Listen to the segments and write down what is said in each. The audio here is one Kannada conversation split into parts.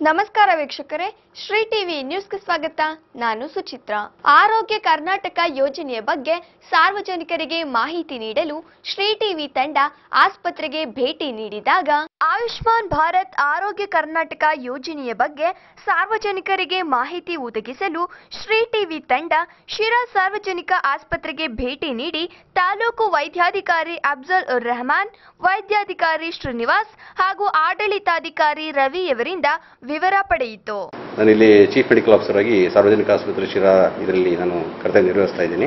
ನಮಸ್ಕಾರ ವೀಕ್ಷಕರೇ ಶ್ರೀ ಟಿವಿ ನ್ಯೂಸ್ಗೆ ಸ್ವಾಗತ ನಾನು ಸುಚಿತ್ರ ಆರೋಗ್ಯ ಕರ್ನಾಟಕ ಯೋಜನೆಯ ಬಗ್ಗೆ ಸಾರ್ವಜನಿಕರಿಗೆ ಮಾಹಿತಿ ನೀಡಲು ಶ್ರೀ ಟಿವಿ ತಂಡ ಆಸ್ಪತ್ರೆಗೆ ಭೇಟಿ ನೀಡಿದಾಗ ಆಯುಷ್ಮಾನ್ ಭಾರತ್ ಆರೋಗ್ಯ ಕರ್ನಾಟಕ ಯೋಜನೆಯ ಬಗ್ಗೆ ಸಾರ್ವಜನಿಕರಿಗೆ ಮಾಹಿತಿ ಒದಗಿಸಲು ಶ್ರೀ ಟಿವಿ ತಂಡ ಶಿರಾ ಸಾರ್ವಜನಿಕ ಆಸ್ಪತ್ರೆಗೆ ಭೇಟಿ ನೀಡಿ ತಾಲೂಕು ವೈದ್ಯಾಧಿಕಾರಿ ಅಫ್ಜಲ್ ಉರ್ ರೆಹಮಾನ್ ವೈದ್ಯಾಧಿಕಾರಿ ಶ್ರೀನಿವಾಸ್ ಹಾಗೂ ಆಡಳಿತಾಧಿಕಾರಿ ರವಿಯವರಿಂದ ವಿವರ ಪಡೆಯಿತು ನಾನಿಲ್ಲಿ ಚೀಫ್ ಮೆಡಿಕಲ್ ಆಫೀಸರ್ ಆಗಿ ಸಾರ್ವಜನಿಕ ಆಸ್ಪತ್ರೆ ಶಿರಾ ಇದರಲ್ಲಿ ನಾನು ಕರ್ತವ್ಯ ನಿರ್ವಹಿಸ್ತಾ ಇದ್ದೀನಿ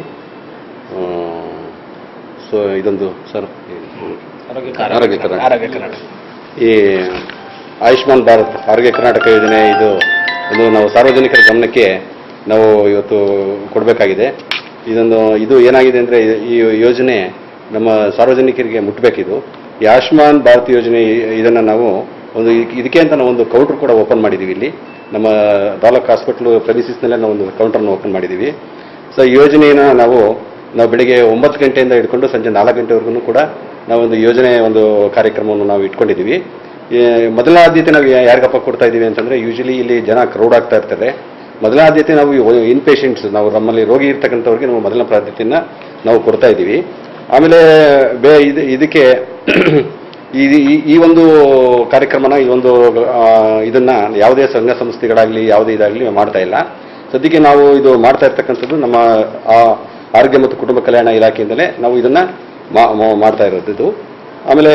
ಸೊ ಇದೊಂದು ಸರ್ ಆರೋಗ್ಯ ಕರ್ನಾಟಕ. ಆರೋಗ್ಯ ಕರ್ನಾಟಕ ಈ ಆಯುಷ್ಮಾನ್ ಭಾರತ್ ಆರೋಗ್ಯ ಕರ್ನಾಟಕ ಯೋಜನೆ ಇದು ಒಂದು ನಾವು ಸಾರ್ವಜನಿಕರ ಗಮನಕ್ಕೆ ನಾವು ಇವತ್ತು ಕೊಡಬೇಕಾಗಿದೆ ಇದೊಂದು ಇದು ಏನಾಗಿದೆ ಅಂದರೆ ಈ ಯೋಜನೆ ನಮ್ಮ ಸಾರ್ವಜನಿಕರಿಗೆ ಮುಟ್ಟಬೇಕಿದು ಈ ಆಯುಷ್ಮಾನ್ ಭಾರತ್ ಯೋಜನೆ ಇದನ್ನು ನಾವು ಒಂದು ಇದಕ್ಕೆ- ಇದಕ್ಕೆ ಅಂತ ನಾವು ಒಂದು ಕೌಂಟರ್ ಕೂಡ ಓಪನ್ ಮಾಡಿದ್ದೀವಿ ಇಲ್ಲಿ ನಮ್ಮ ತಾಲೂಕು ಹಾಸ್ಪಿಟ್ಲು ಪ್ರೆಮಿಸಿಸ್ನಲ್ಲೇ ನಾವು ಒಂದು ಕೌಂಟರ್ನ ಓಪನ್ ಮಾಡಿದ್ದೀವಿ ಸೊ ಈ ಯೋಜನೆಯನ್ನು ನಾವು ನಾವು ಬೆಳಿಗ್ಗೆ ಒಂಬತ್ತು ಗಂಟೆಯಿಂದ ಹಿಡ್ಕೊಂಡು ಸಂಜೆ ನಾಲ್ಕು ಗಂಟೆವರೆಗೂ ಕೂಡ ನಾವು ಒಂದು ಯೋಜನೆ ಒಂದು ಕಾರ್ಯಕ್ರಮವನ್ನು ನಾವು ಇಟ್ಕೊಂಡಿದ್ದೀವಿ ಈ ಮೊದಲ ಆದ್ಯತೆ ನಾವು ಯಾ- ಯಾರಿಗಪ್ಪ ಕೊಡ್ತಾ ಇದ್ದೀವಿ ಅಂತಂದರೆ ಯೂಶಲಿ ಇಲ್ಲಿ ಜನ ಕ್ರೌಡ್ ಆಗ್ತಾ ಇರ್ತಾರೆ ಮೊದಲ ಆದ್ಯತೆ ನಾವು ಇನ್ ಪೇಷಂಟ್ಸ್ ನಾವು ನಮ್ಮಲ್ಲಿ ರೋಗಿ ಇರ್ತಕ್ಕಂಥವ್ರಿಗೆ ನಾವು ಮೊದಲ ಪ್ರಾಧಾನ್ಯತೆಯನ್ನು ನಾವು ಕೊಡ್ತಾ ಇದ್ದೀವಿ ಆಮೇಲೆ ಬೇ ಇದು ಇದಕ್ಕೆ ಈ ಈ- ಈ ಒಂದು ಕಾರ್ಯಕ್ರಮನ ಈ ಒಂದು ಆ, ಇದನ್ನ ಯಾವುದೇ ಸಂಘ ಸಂಸ್ಥೆಗಳಾಗಲಿ ಯಾವುದೇ ಇದಾಗಲಿ ಮಾಡ್ತಾ ಇಲ್ಲ ಸದ್ಯಕ್ಕೆ ನಾವು ಇದು ಮಾಡ್ತಾ ಇರ್ತಕ್ಕಂಥದ್ದು ನಮ್ಮ ಆ, ಆರೋಗ್ಯ ಮತ್ತು ಕುಟುಂಬ ಕಲ್ಯಾಣ ಇಲಾಖೆಯಿಂದಲೇ ನಾವು ಇದನ್ನ ಮಾ- ಮಾ- ಮಾಡ್ತಾ ಇರೋದು ಇದು ಆಮೇಲೆ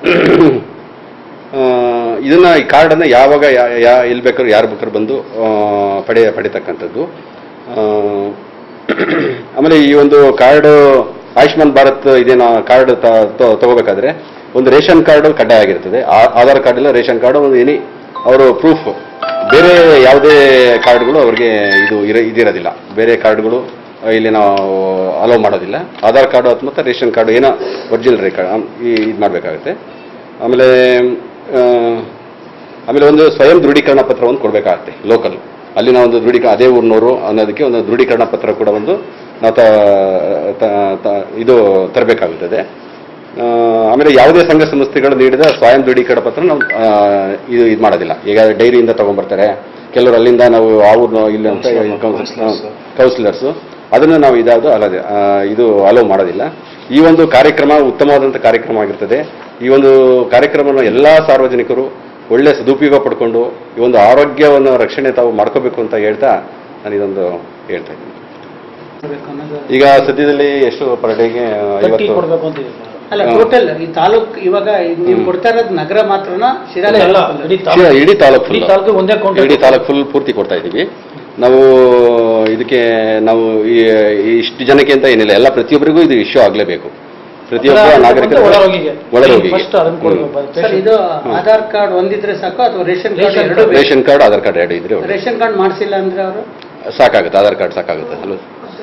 ಆ, ಇದನ್ನ ಈ ಕಾರ್ಡನ್ನು ಯಾವಾಗ ಯಾ- ಯಾ ಎಲ್ಲಿ ಬೇಕಾದ್ರೂ ಯಾರು ಬೇಕಾದ್ರೂ ಬಂದು ಆ, ಪಡೆಯ ಪಡಿತಕ್ಕಂಥದ್ದು ಆ, ಆಮೇಲೆ ಈ ಒಂದು ಕಾರ್ಡ್ ಆಯುಷ್ಮಾನ್ ಭಾರತ್ ಇದೇನೋ ಕಾರ್ಡ್ ತಗೋಬೇಕಾದ್ರೆ ಒಂದು ರೇಷನ್ ಕಾರ್ಡ್ ಕಡ್ಡಾಯ ಆಗಿರ್ತದೆ ಆ- ಆಧಾರ್ ಕಾರ್ಡ್ ಇಲ್ಲ ರೇಷನ್ ಕಾರ್ಡ್ ಒಂದು ಎನಿ ಅವರು ಪ್ರೂಫ್ ಬೇರೆ ಯಾವುದೇ ಕಾರ್ಡ್ಗಳು ಅವ್ರಿಗೆ ಇದು ಇರ ಇದಿರೋದಿಲ್ಲ ಬೇರೆ ಕಾರ್ಡ್ಗಳು ಇಲ್ಲಿ ನಾವು ಅಲೋ ಮಾಡೋದಿಲ್ಲ ಆಧಾರ್ ಕಾರ್ಡು ಅಥವಾ ರೇಷನ್ ಕಾರ್ಡು ಏನೋ ಒರಿಜಿನಲ್ ರೇ ಕಾರ್ಡ್ ಇದು ಮಾಡಬೇಕಾಗುತ್ತೆ ಆಮೇಲೆ ಆ, ಆಮೇಲೆ ಒಂದು ಸ್ವಯಂ ದೃಢೀಕರಣ ಪತ್ರವನ್ನು ಕೊಡಬೇಕಾಗತ್ತೆ ಲೋಕಲ್ ಅಲ್ಲಿನ ಒಂದು ದೃಢೀಕರಣ ಅದೇ ಊರಿನವರು ಅನ್ನೋದಕ್ಕೆ ಒಂದು ದೃಢೀಕರಣ ಪತ್ರ ಕೂಡ ಒಂದು ನಾವು ತ- ತ- ತ- ಇದು ತರಬೇಕಾಗುತ್ತದೆ ಆ, ಆಮೇಲೆ ಯಾವುದೇ ಸಂಘ ಸಂಸ್ಥೆಗಳು ನೀಡಿದ ಸ್ವಯಂ ದೃಢೀಕರಣ ಪತ್ರ ನಾವು ಆ, ಇದು ಇದು ಮಾಡೋದಿಲ್ಲ ಈಗ ಡೈರಿಯಿಂದ ತಗೊಂಡ್ಬರ್ತಾರೆ ಕೆಲವರು ಅಲ್ಲಿಂದ ನಾವು ಆ ಊರ್ನ ಇಲ್ಲಿ ಅಂತ ಕೌನ್ಸಿಲರ್ಸು ಅದನ್ನು ನಾವು ಇದಾವುದು ಅಲ್ಲದೆ ಆ, ಇದು ಅಲೋ ಮಾಡೋದಿಲ್ಲ ಈ ಒಂದು ಕಾರ್ಯಕ್ರಮ ಉತ್ತಮವಾದಂಥ ಕಾರ್ಯಕ್ರಮ ಆಗಿರ್ತದೆ ಈ ಒಂದು ಕಾರ್ಯಕ್ರಮವನ್ನು ಎಲ್ಲ ಸಾರ್ವಜನಿಕರು ಒಳ್ಳೆ ಸದುಪಯೋಗ ಪಡ್ಕೊಂಡು ಈ ಒಂದು ಆರೋಗ್ಯವನ್ನು ರಕ್ಷಣೆ ತಾವು ಮಾಡ್ಕೋಬೇಕು ಅಂತ ಹೇಳ್ತಾ ನಾನು ಇದೊಂದು ಹೇಳ್ತಾ ಇದ್ದೀನಿ ಈಗ ಸದ್ಯದಲ್ಲಿ ಎಷ್ಟು ಪರ್ ಡೇಗೆ ತಟ್ಟಿ ಐವತ್ತು ಕೊಡ್ಬೇಕು ಅಂತ ಇದೆ. ಅಲ್ಲ ಹ್ಮ್. ಟೋಟಲ್ ಈ ತಾಲೂಕ್ ಇವಾಗ ನೀವು ಕೊಡ್ತಾ ಇರೋದು ನಗರ ಮಾತ್ರನಾ ಶಿರಾ ಅಲ್ಲ, ಅಲ್ಲ, ತಾಲೂಕಲ್ಲ? ಇಡೀ ಶಿರಾ ತಾಲೂಕು- ಇಡೀ ತಾಲೂಕು ಇಡೀ full. ತಾಲೂಕು ಒಂದೇ ಕೌಂಟರ್ ಇಡೀ ತಾಲೂಕು ಫುಲ್ ಪೂರ್ತಿ ಕೊಡ್ತಾ ಇದ್ದೀವಿ ನಾವು ಇದಕ್ಕೆ ನಾವು ಈ ಈ ಇಷ್ಟು ಜನಕ್ಕೆ ಅಂತ ಏನಿಲ್ಲ ಎಲ್ಲ ಪ್ರತಿಯೊಬ್ಬರಿಗೂ ಇದು ಇಶ್ಯೂ ಆಗಲೇಬೇಕು ಪ್ರತಿಯೊಬ್ಬ ನಾಗರಿಕರು ಒಳರೋಗಿಗೆ ಒಳರೋಗಿಗೆ ಫಸ್ಟ್ ಅದನ್ನ ಕೊಡ್ಬೇಕು ಸರ್ ಇದು ಆಧಾರ್ ಕಾರ್ಡ್ ಒಂದಿದ್ರೆ ಸಾಕು ಅಥವಾ ರೇಷನ್ ಕಾರ್ಡ್ ರೇಷನ್ ಎರಡು ಬೇಕು? ರೇಷನ್ ಕಾರ್ಡ್ ಆಧಾರ್ ಕಾರ್ಡ್ ಎರಡು ಇದ್ರೆ ಒಳ್ಳೆ. ರೇಷನ್ ಕಾರ್ಡ್ ಮಾಡಿಸಿಲ್ಲ ಅಂದ್ರೆ ಅವರು ಸಾಕಾಗುತ್ತೆ ಆಧಾರ್ ಕಾರ್ಡ್ ಸಾಕಾಗುತ್ತೆ ಅಲ್ವ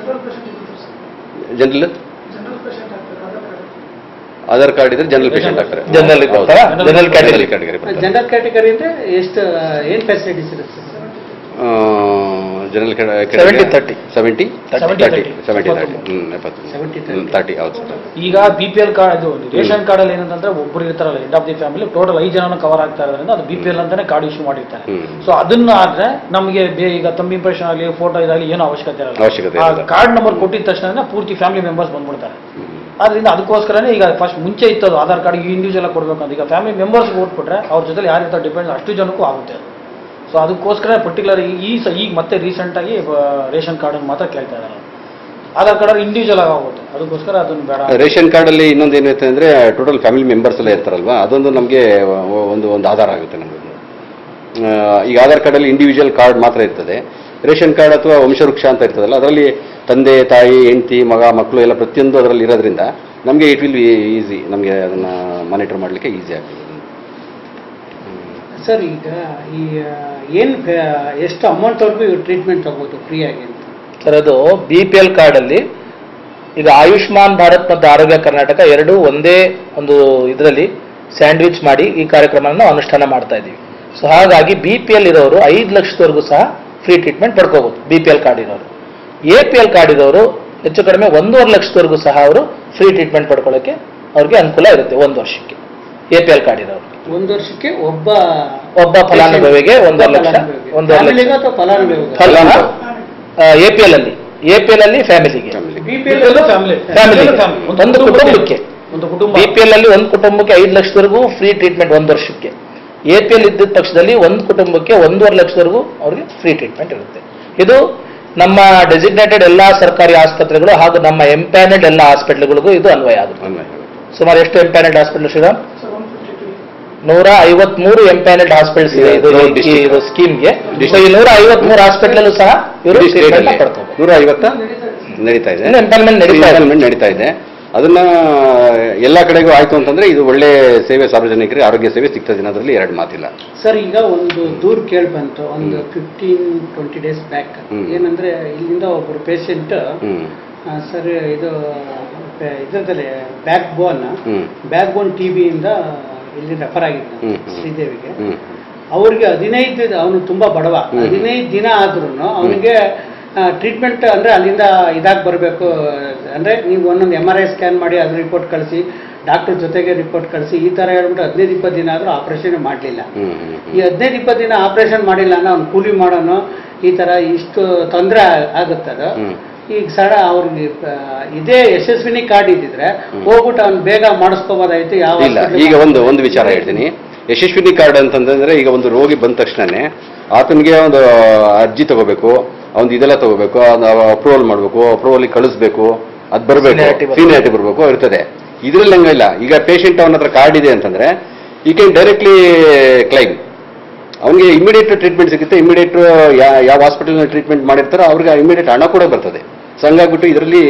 ಜನರಲ್ ಆಧಾರ್ ಕಾರ್ಡ್ ಇದ್ರೆ ಜನರಲ್ ಪೇಷಂಟ್ ಆಗ್ತಾರೆ General ಗೆ ಬರ್ತಾರಾ? General category. Category general category ಅಂದ್ರೆ ಎಷ್ಟು ಏನ್ ಫೆಸಿಲಿಟೀಸ್ ಇರುತ್ತೆ sir general 70, 30. Seventy 70, thirty 30. Seventy thirty ಹ್ಮ್ ಎಪ್ಪತ್ತು 70, ಹ್ಮ್ ತರ್ಟಿ ಹೌದು ಸರ್ ಈಗ ಬಿ ಪಿ ಎಲ್ ಕಾರ್ಡ್ ಇದು ರೇಷನ್ ಕಾರ್ಡ್ ಅಲ್ಲಿ ಏನಂತಂದ್ರೆ ಒಬ್ರು ಇರ್ತಾರಲ್ಲ end of the family total ಐದು ಜನ ಕವರ್ ಆಗ್ತಾ ಇರೋದ್ರಿಂದ ಅದು ಬಿ ಪಿ ಎಲ್ ಅಂತಾನೆ ಕಾರ್ಡ್ ಇಶ್ಯೂ ಮಾಡಿರ್ತಾರೆ ಹ್ಮ್. ಸೊ ಅದನ್ನ ಆದ್ರೆ ನಮಗೆ ಬೇ- ಈಗ ತಮ್ಮ ಇಂಪ್ರೆಷನ್ ಆಗಲಿ ಫೋಟೋ ಇದಾಗಲಿ ಏನೋ ಅವಶ್ಯಕತೆ ಅವಶ್ಯಕತೆ ಇರಲ್ಲ ಇರಲ್ಲ. ಕಾರ್ಡ್ ನಂಬರ್ ಕೊಟ್ಟಿದ ತಕ್ಷಣ ಪೂರ್ತಿ ಫ್ಯಾಮಿಲಿ ಮೆಂಬರ್ಸ್ ಬಂದ್ಬಿಡ್ತಾರೆ ಆದ್ರಿಂದ ಅದಕ್ಕೋಸ್ಕರನೇ ಈಗ ಫಸ್ಟ್ ಮುಂಚೆ ಇತ್ತದು ಆಧಾರ್ ಕಾರ್ಡ್ ಇಂಡಿವಿಜುವಲ್ ಕೊಡ್ಬೇಕು ಅಂತ ಈಗ ಫ್ಯಾಮಿಲಿ ಮೆಂಬರ್ಸ್ ಕೊಟ್ಬಿಟ್ರೆ ಅವ್ರ ಜೊತೆ ಯಾರು ಇರ್ತಾರೆ ಡಿಪೆಂಡ್ ಅಷ್ಟು ಜನಕ್ಕೂ ಆಗುತ್ತೆ ಅದು ಸೊ ಅದಕ್ಕೋಸ್ಕರ ಪರ್ಟಿಕ್ಯುಲರ್ ಈ ಸ ಈಗ ಮತ್ತೆ ರೀಸೆಂಟ್ ಆಗಿ ರೇಷನ್ ಕಾರ್ಡ್ ಮಾತ್ರ ಕೇಳ್ತಾ ಇದ್ದಾರೆ ಆಧಾರ್ ಕಾರ್ಡ್ ಇಂಡಿವಿಜುವಲ್ ಆಗಿ ಆಗುತ್ತೆ ಅದಕ್ಕೋಸ್ಕರ ಅದನ್ನ ಬೇಡ ರೇಷನ್ ಕಾರ್ಡ್ ಅಲ್ಲಿ ಇನ್ನೊಂದು ಏನಿರುತ್ತೆ ಅಂದ್ರೆ ಟೋಟಲ್ ಫ್ಯಾಮಿಲಿ ಮೆಂಬರ್ಸ್ ಎಲ್ಲ ಇರ್ತಾರಲ್ವಾ ಅದೊಂದು ನಮಗೆ ಒಂದು ಒಂದು ಆಧಾರ ಆಗುತ್ತೆ ನಮಗೆ ಈಗ ಆಧಾರ್ ಕಾರ್ಡ್ ಅಲ್ಲಿ ಇಂಡಿವಿಜುವಲ್ ಕಾರ್ಡ್ ಮಾತ್ರ ಇರ್ತದೆ ರೇಷನ್ ಕಾರ್ಡ್ ಅಥವಾ ವಂಶವೃಕ್ಷ ಅಂತ ಇರ್ತದಲ್ಲ ಅದರಲ್ಲಿ ತಂದೆ ತಾಯಿ ಹೆಂಡತಿ ಮಗ ಮಕ್ಕಳು ಎಲ್ಲ ಪ್ರತಿಯೊಂದು ಅದರಲ್ಲಿ ಇರೋದ್ರಿಂದ ನಮಗೆ ಇಟ್ ವಿಲ್ ಈಸಿ ನಮಗೆ ಅದನ್ನ ಮಾನಿಟರ್ ಮಾಡಲಿಕ್ಕೆ ಈಸಿ ಆಗ್ತದೆ ಸರ್ ಈಗ ಈ ಆ, ಏನ್ ಫೆ- ಎಷ್ಟು ಅಮೌಂಟ್ ವರೆಗೂ ಇವ್ರು ಟ್ರೀಟ್ಮೆಂಟ್ ತಗೋದು ಫ್ರೀ ಆಗಿ ಅಂತ ಸರ್ ಅದು ಬಿ ಪಿ ಎಲ್ ಕಾರ್ಡ್ ಅಲ್ಲಿ ಈಗ ಆಯುಷ್ಮಾನ್ ಭಾರತ್ ಮತ್ತು ಆರೋಗ್ಯ ಕರ್ನಾಟಕ ಎರಡು ಒಂದೇ ಒಂದು ಇದರಲ್ಲಿ ಸ್ಯಾಂಡ್ವಿಚ್ ಮಾಡಿ ಈ ಕಾರ್ಯಕ್ರಮವನ್ನು ಅನುಷ್ಠಾನ ಮಾಡ್ತಾ ಇದ್ದೀವಿ ಸೊ ಹಾಗಾಗಿ ಬಿ ಪಿ ಎಲ್ ಇರೋರು ಐದು ಲಕ್ಷದವರೆಗೂ ಸಹ ಫ್ರೀ ಟ್ರೀಟ್ಮೆಂಟ್ ಪಡ್ಕೋಬಹುದು ಬಿ ಪಿ ಎಲ್ ಕಾರ್ಡ್ ಇರೋರು ಎ ಪಿ ಎಲ್ ಕಾರ್ಡ್ ಇರೋರು ಹೆಚ್ಚು ಕಡಿಮೆ ಒಂದೂವರೆ ಲಕ್ಷದವರೆಗೂ ಸಹ ಅವರು ಫ್ರೀ ಟ್ರೀಟ್ಮೆಂಟ್ ಪಡ್ಕೊಳ್ಳೋಕ್ಕೆ ಅವ್ರಿಗೆ ಅನುಕೂಲ ಇರುತ್ತೆ ಒಂದು ವರ್ಷಕ್ಕೆ ಎ ಪಿ ಎಲ್ ಕಾರ್ಡ್ ಇರೋರು ಒಂದು ವರ್ಷಕ್ಕೆ ಒಬ್ಬ ಒಬ್ಬ ಫಲಾನುಭವಿಗೆ ಒಂದೂವರೆ ಲಕ್ಷ ಒಂದೂವರೆ ಫ್ಯಾಮಿಲಿಗೆ ಲಕ್ಷ ಅಥವಾ ಫಲಾನುಭವಿಗೆ ಫಲಾನುಭವಿ. ಎ ಪಿ ಎಲ್ ಅಲ್ಲಿ ಎ ಪಿ ಎಲ್ ಅಲ್ಲಿ ಫ್ಯಾಮಿಲಿಗೆ Family. B P L family Family. ಒಂದು ಕುಟುಂಬಕ್ಕೆ. ಒಂದು ಕುಟುಂಬ ಬಿ ಪಿ ಎಲ್ ಅಲ್ಲಿ ಒಂದು ಕುಟುಂಬಕ್ಕೆ ಐದು ಲಕ್ಷದವರೆಗೂ ಫ್ರೀ ಟ್ರೀಟ್ಮೆಂಟ್ ಒಂದು ವರ್ಷಕ್ಕೆ ಎ ಪಿ ಎಲ್ ಇದ್ದ ಪಕ್ಷದಲ್ಲಿ ಒಂದು ಕುಟುಂಬಕ್ಕೆ ಒಂದೂವರೆ ಲಕ್ಷದವರೆಗೂ ಅವ್ರಿಗೆ ಫ್ರೀ ಟ್ರೀಟ್ಮೆಂಟ್ ಇರುತ್ತೆ ಇದು ನಮ್ಮ ಡೆಸಿಗ್ನೇಟೆಡ್ ಎಲ್ಲಾ ಸರ್ಕಾರಿ ಆಸ್ಪತ್ರೆಗಳು ಹಾಗೂ ನಮ್ಮ ಎಂಪ್ಯಾನೆಡ್ ಎಲ್ಲ ಹಾಸ್ಪಿಟಲ್ಗಳಿಗೂ ಇದು ಅನ್ವಯ ಆಗುತ್ತೆ ಅನ್ವಯ. ಸುಮಾರು ಎಷ್ಟು ಎಂಪ್ಯಾನೆಡ್ ಹಾಸ್ಪಿಟಲ್ ಶ್ರೀರಾಮ್ ನೂರ ಐವತ್ಮೂರು ಎಂಪ್ಯಾನೆಡ್ ಹಾಸ್ಪಿಟಲ್ಸ್ ಇದೆ ಇದು ಇದು ಈ- district. ಇದು ಸ್ಕೀಮ್ಗೆ ಸೊ ಈ ನೂರ ಐವತ್ಮೂರು ಹಾಸ್ಪಿಟಲ್ ಸಹ ಇವರು ಇಡೀ state treatment ಅಲ್ಲಿ ಪಡ್ಕೋಬಹುದು ನೂರ ಐವತ್ತ ನಡೀತಾ ಇದೆ ಇನ್ನು ಎಂಪ್ಯಾನ್ಮೆಂಟ್ ನಡೀತಾ ಇದೆ Empanelment ನಡೀತಾ ಇದೆ ಅದನ್ನ ಎಲ್ಲ ಕಡೆಗೂ ಆಯ್ತು ಅಂತಂದ್ರೆ ಇದು ಒಳ್ಳೆ ಸೇವೆ ಸಾರ್ವಜನಿಕರಿಗೆ ಆರೋಗ್ಯ ಸೇವೆ ಸಿಗ್ತದೆ ಅನ್ನೋದ್ರಲ್ಲಿ ಎರಡು ಮಾತಿಲ್ಲ ಸರ್ ಈಗ ಒಂದು ದೂರ್ ಕೇಳಿ ಬಂತು ಒಂದು ಫಿಫ್ಟೀನ್ ಟ್ವೆಂಟಿ ಡೇಸ್ ಬ್ಯಾಕ್ ಹ್ಮ್. ಏನಂದ್ರೆ ಇಲ್ಲಿಂದ ಒಬ್ಬರು ಪೇಷಂಟ್ ಹ್ಮ್ ಸರ್ ಇದು ಪೆ- ಇದ್ರದಲ್ಲಿ ಬ್ಯಾಕ್ ಬೋನ್ ಹ್ಮ್ ಬ್ಯಾಕ್ ಬೋನ್ ಟಿ ಬಿಯಿಂದ ಇಲ್ಲಿ ರೆಫರ್ ಆಗಿದ್ದ ಹ್ಮ್, ಹ್ಮ್. ಶ್ರೀದೇವಿಗೆ ಹ್ಮ್ ಅವ್ರಿಗೆ ಹದಿನೈದು ಅವನು ತುಂಬಾ ಬಡವ ಹ್ಮ್. ಹದಿನೈದು ದಿನ ಆದ್ರೂ ಅವನಿಗೆ ಟ್ರೀಟ್ಮೆಂಟ್ ಅಂದ್ರೆ ಅಲ್ಲಿಂದ ಇದಾಗಿ ಬರಬೇಕು ಅಂದ್ರೆ ನೀವು ಒಂದೊಂದು ಎಮ್ ಆರ್ ಐ ಸ್ಕ್ಯಾನ್ ಮಾಡಿ ಅದ್ರ ರಿಪೋರ್ಟ್ ಕಳಿಸಿ ಡಾಕ್ಟರ್ ಜೊತೆಗೆ ರಿಪೋರ್ಟ್ ಕಳಿಸಿ ಈ ತರ ಹೇಳ್ಬಿಟ್ಟು ಹದಿನೈದು ಇಪ್ಪತ್ತು ದಿನ ಆದ್ರೂ ಆಪರೇಷನ್ ಮಾಡಲಿಲ್ಲ ಹ್ಮ್ ಹ್ಮ್ ಈ ಹದಿನೈದು ಇಪ್ಪತ್ತು ದಿನ ಆಪರೇಷನ್ ಮಾಡಿಲ್ಲ ಅನ್ನೋ ಅವ್ನು ಕೂಲಿ ಮಾಡೋನು ಈ ತರ ಇಷ್ಟು ತೊಂದರೆ ಆಗುತ್ತದ ಹ್ಮ್. ಈಗ ಸಡ ಅವ್ರಿಗೆ ಆ, ಇದೇ ಯಶಸ್ವಿನಿ ಕಾರ್ಡ್ ಇದ್ದಿದ್ರೆ ಹೋಗ್ಬಿಟ್ಟು ಅವ್ನು ಬೇಗ ಮಾಡಿಸ್ಕೋಬೋದಾಯ್ತು ಯಾವ ಇಲ್ಲ hospital ಈಗ ಒಂದು ಒಂದು ವಿಚಾರ ಹೇಳ್ತೀನಿ ಯಶಸ್ವಿನಿ ಕಾರ್ಡ್ ಅಂತಂದ್ರೆ ಈಗ ಒಂದು ರೋಗಿ ಬಂದ ತಕ್ಷಣನೇ ಆತನಿಗೆ ಒಂದು ಅರ್ಜಿ ತಗೋಬೇಕು ಅವ್ನು ಇದೆಲ್ಲ ತಗೋಬೇಕು ಅಪ್ರೂವಲ್ ಮಾಡಬೇಕು ಅಪ್ರೂವಲ್ ಕಳಿಸ್ಬೇಕು ಅದ್ ಬರಬೇಕು Seniority ಬರ್ಬೇಕು. ಸೀನಿಯಾರಿಟಿ ಬರಬೇಕು ಇರ್ತದೆ ಇದ್ರಲ್ಲಿ ಹಂಗಿಲ್ಲ ಈಗ ಪೇಷಂಟ್ ಅವನ ಹತ್ರ ಕಾರ್ಡ್ ಇದೆ ಅಂತಂದ್ರೆ ಈ ಕ್ಯಾನ್ ಡೈರೆಕ್ಟ್ಲಿ ಕ್ಲೈಮ್ ಅವನಿಗೆ ಇಮಿಡಿಯೇಟ್ ಟ್ರೀಟ್ಮೆಂಟ್ ಸಿಗುತ್ತೆ ಇಮಿಡಿಯೇಟ್ ಯಾವ ಹಾಸ್ಪಿಟಲ್ ಟ್ರೀಟ್ಮೆಂಟ್ ಮಾಡಿರ್ತಾರೋ ಅವ್ರಿಗೆ ಇಮಿಡಿಯೇಟ್ ಹಣ ಕೂಡ ಬರ್ತದೆ ಸೊ ಹಂಗಾಗ್ಬಿಟ್ಟು ಇದರಲ್ಲಿ